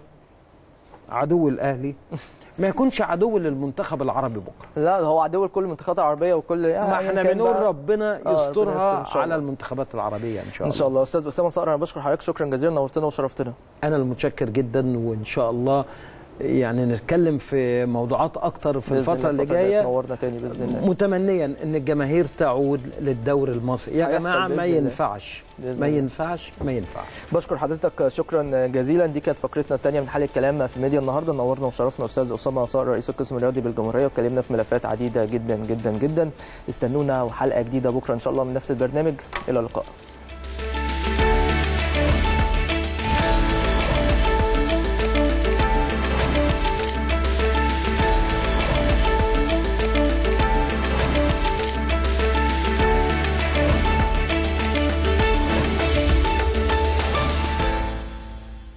عدو الاهلي ما يكونش عدو للمنتخب العربي بكره لا هو عدو لكل المنتخبات العربيه وكل ما احنا بنقول ربنا ربنا يستر يسترها إن شاء على الله. المنتخبات العربيه ان شاء ان الله شاء الله استاذ اسامه صقر انا بشكر حضرتك شكرا جزيلا نورتنا وشرفتنا انا المتشكر جدا وان شاء الله يعني نتكلم في موضوعات اكتر في بإذن الفتره الله اللي جايه تنورنا تاني باذن الله متمنيا ان الجماهير تعود للدوري المصري يا هيحصل جماعه بإذن ما الله. ينفعش بإذن ما الله. ينفعش ما ينفعش بشكر حضرتك شكرا جزيلا دي كانت فقرتنا الثانيه من حلقه كلام في الميديا النهارده نورنا وشرفنا استاذ اسامه صقر رئيس القسم الرياضي بالجمهوريه واتكلمنا في ملفات عديده جدا جدا جدا استنونا وحلقه جديده بكره ان شاء الله من نفس البرنامج الى اللقاء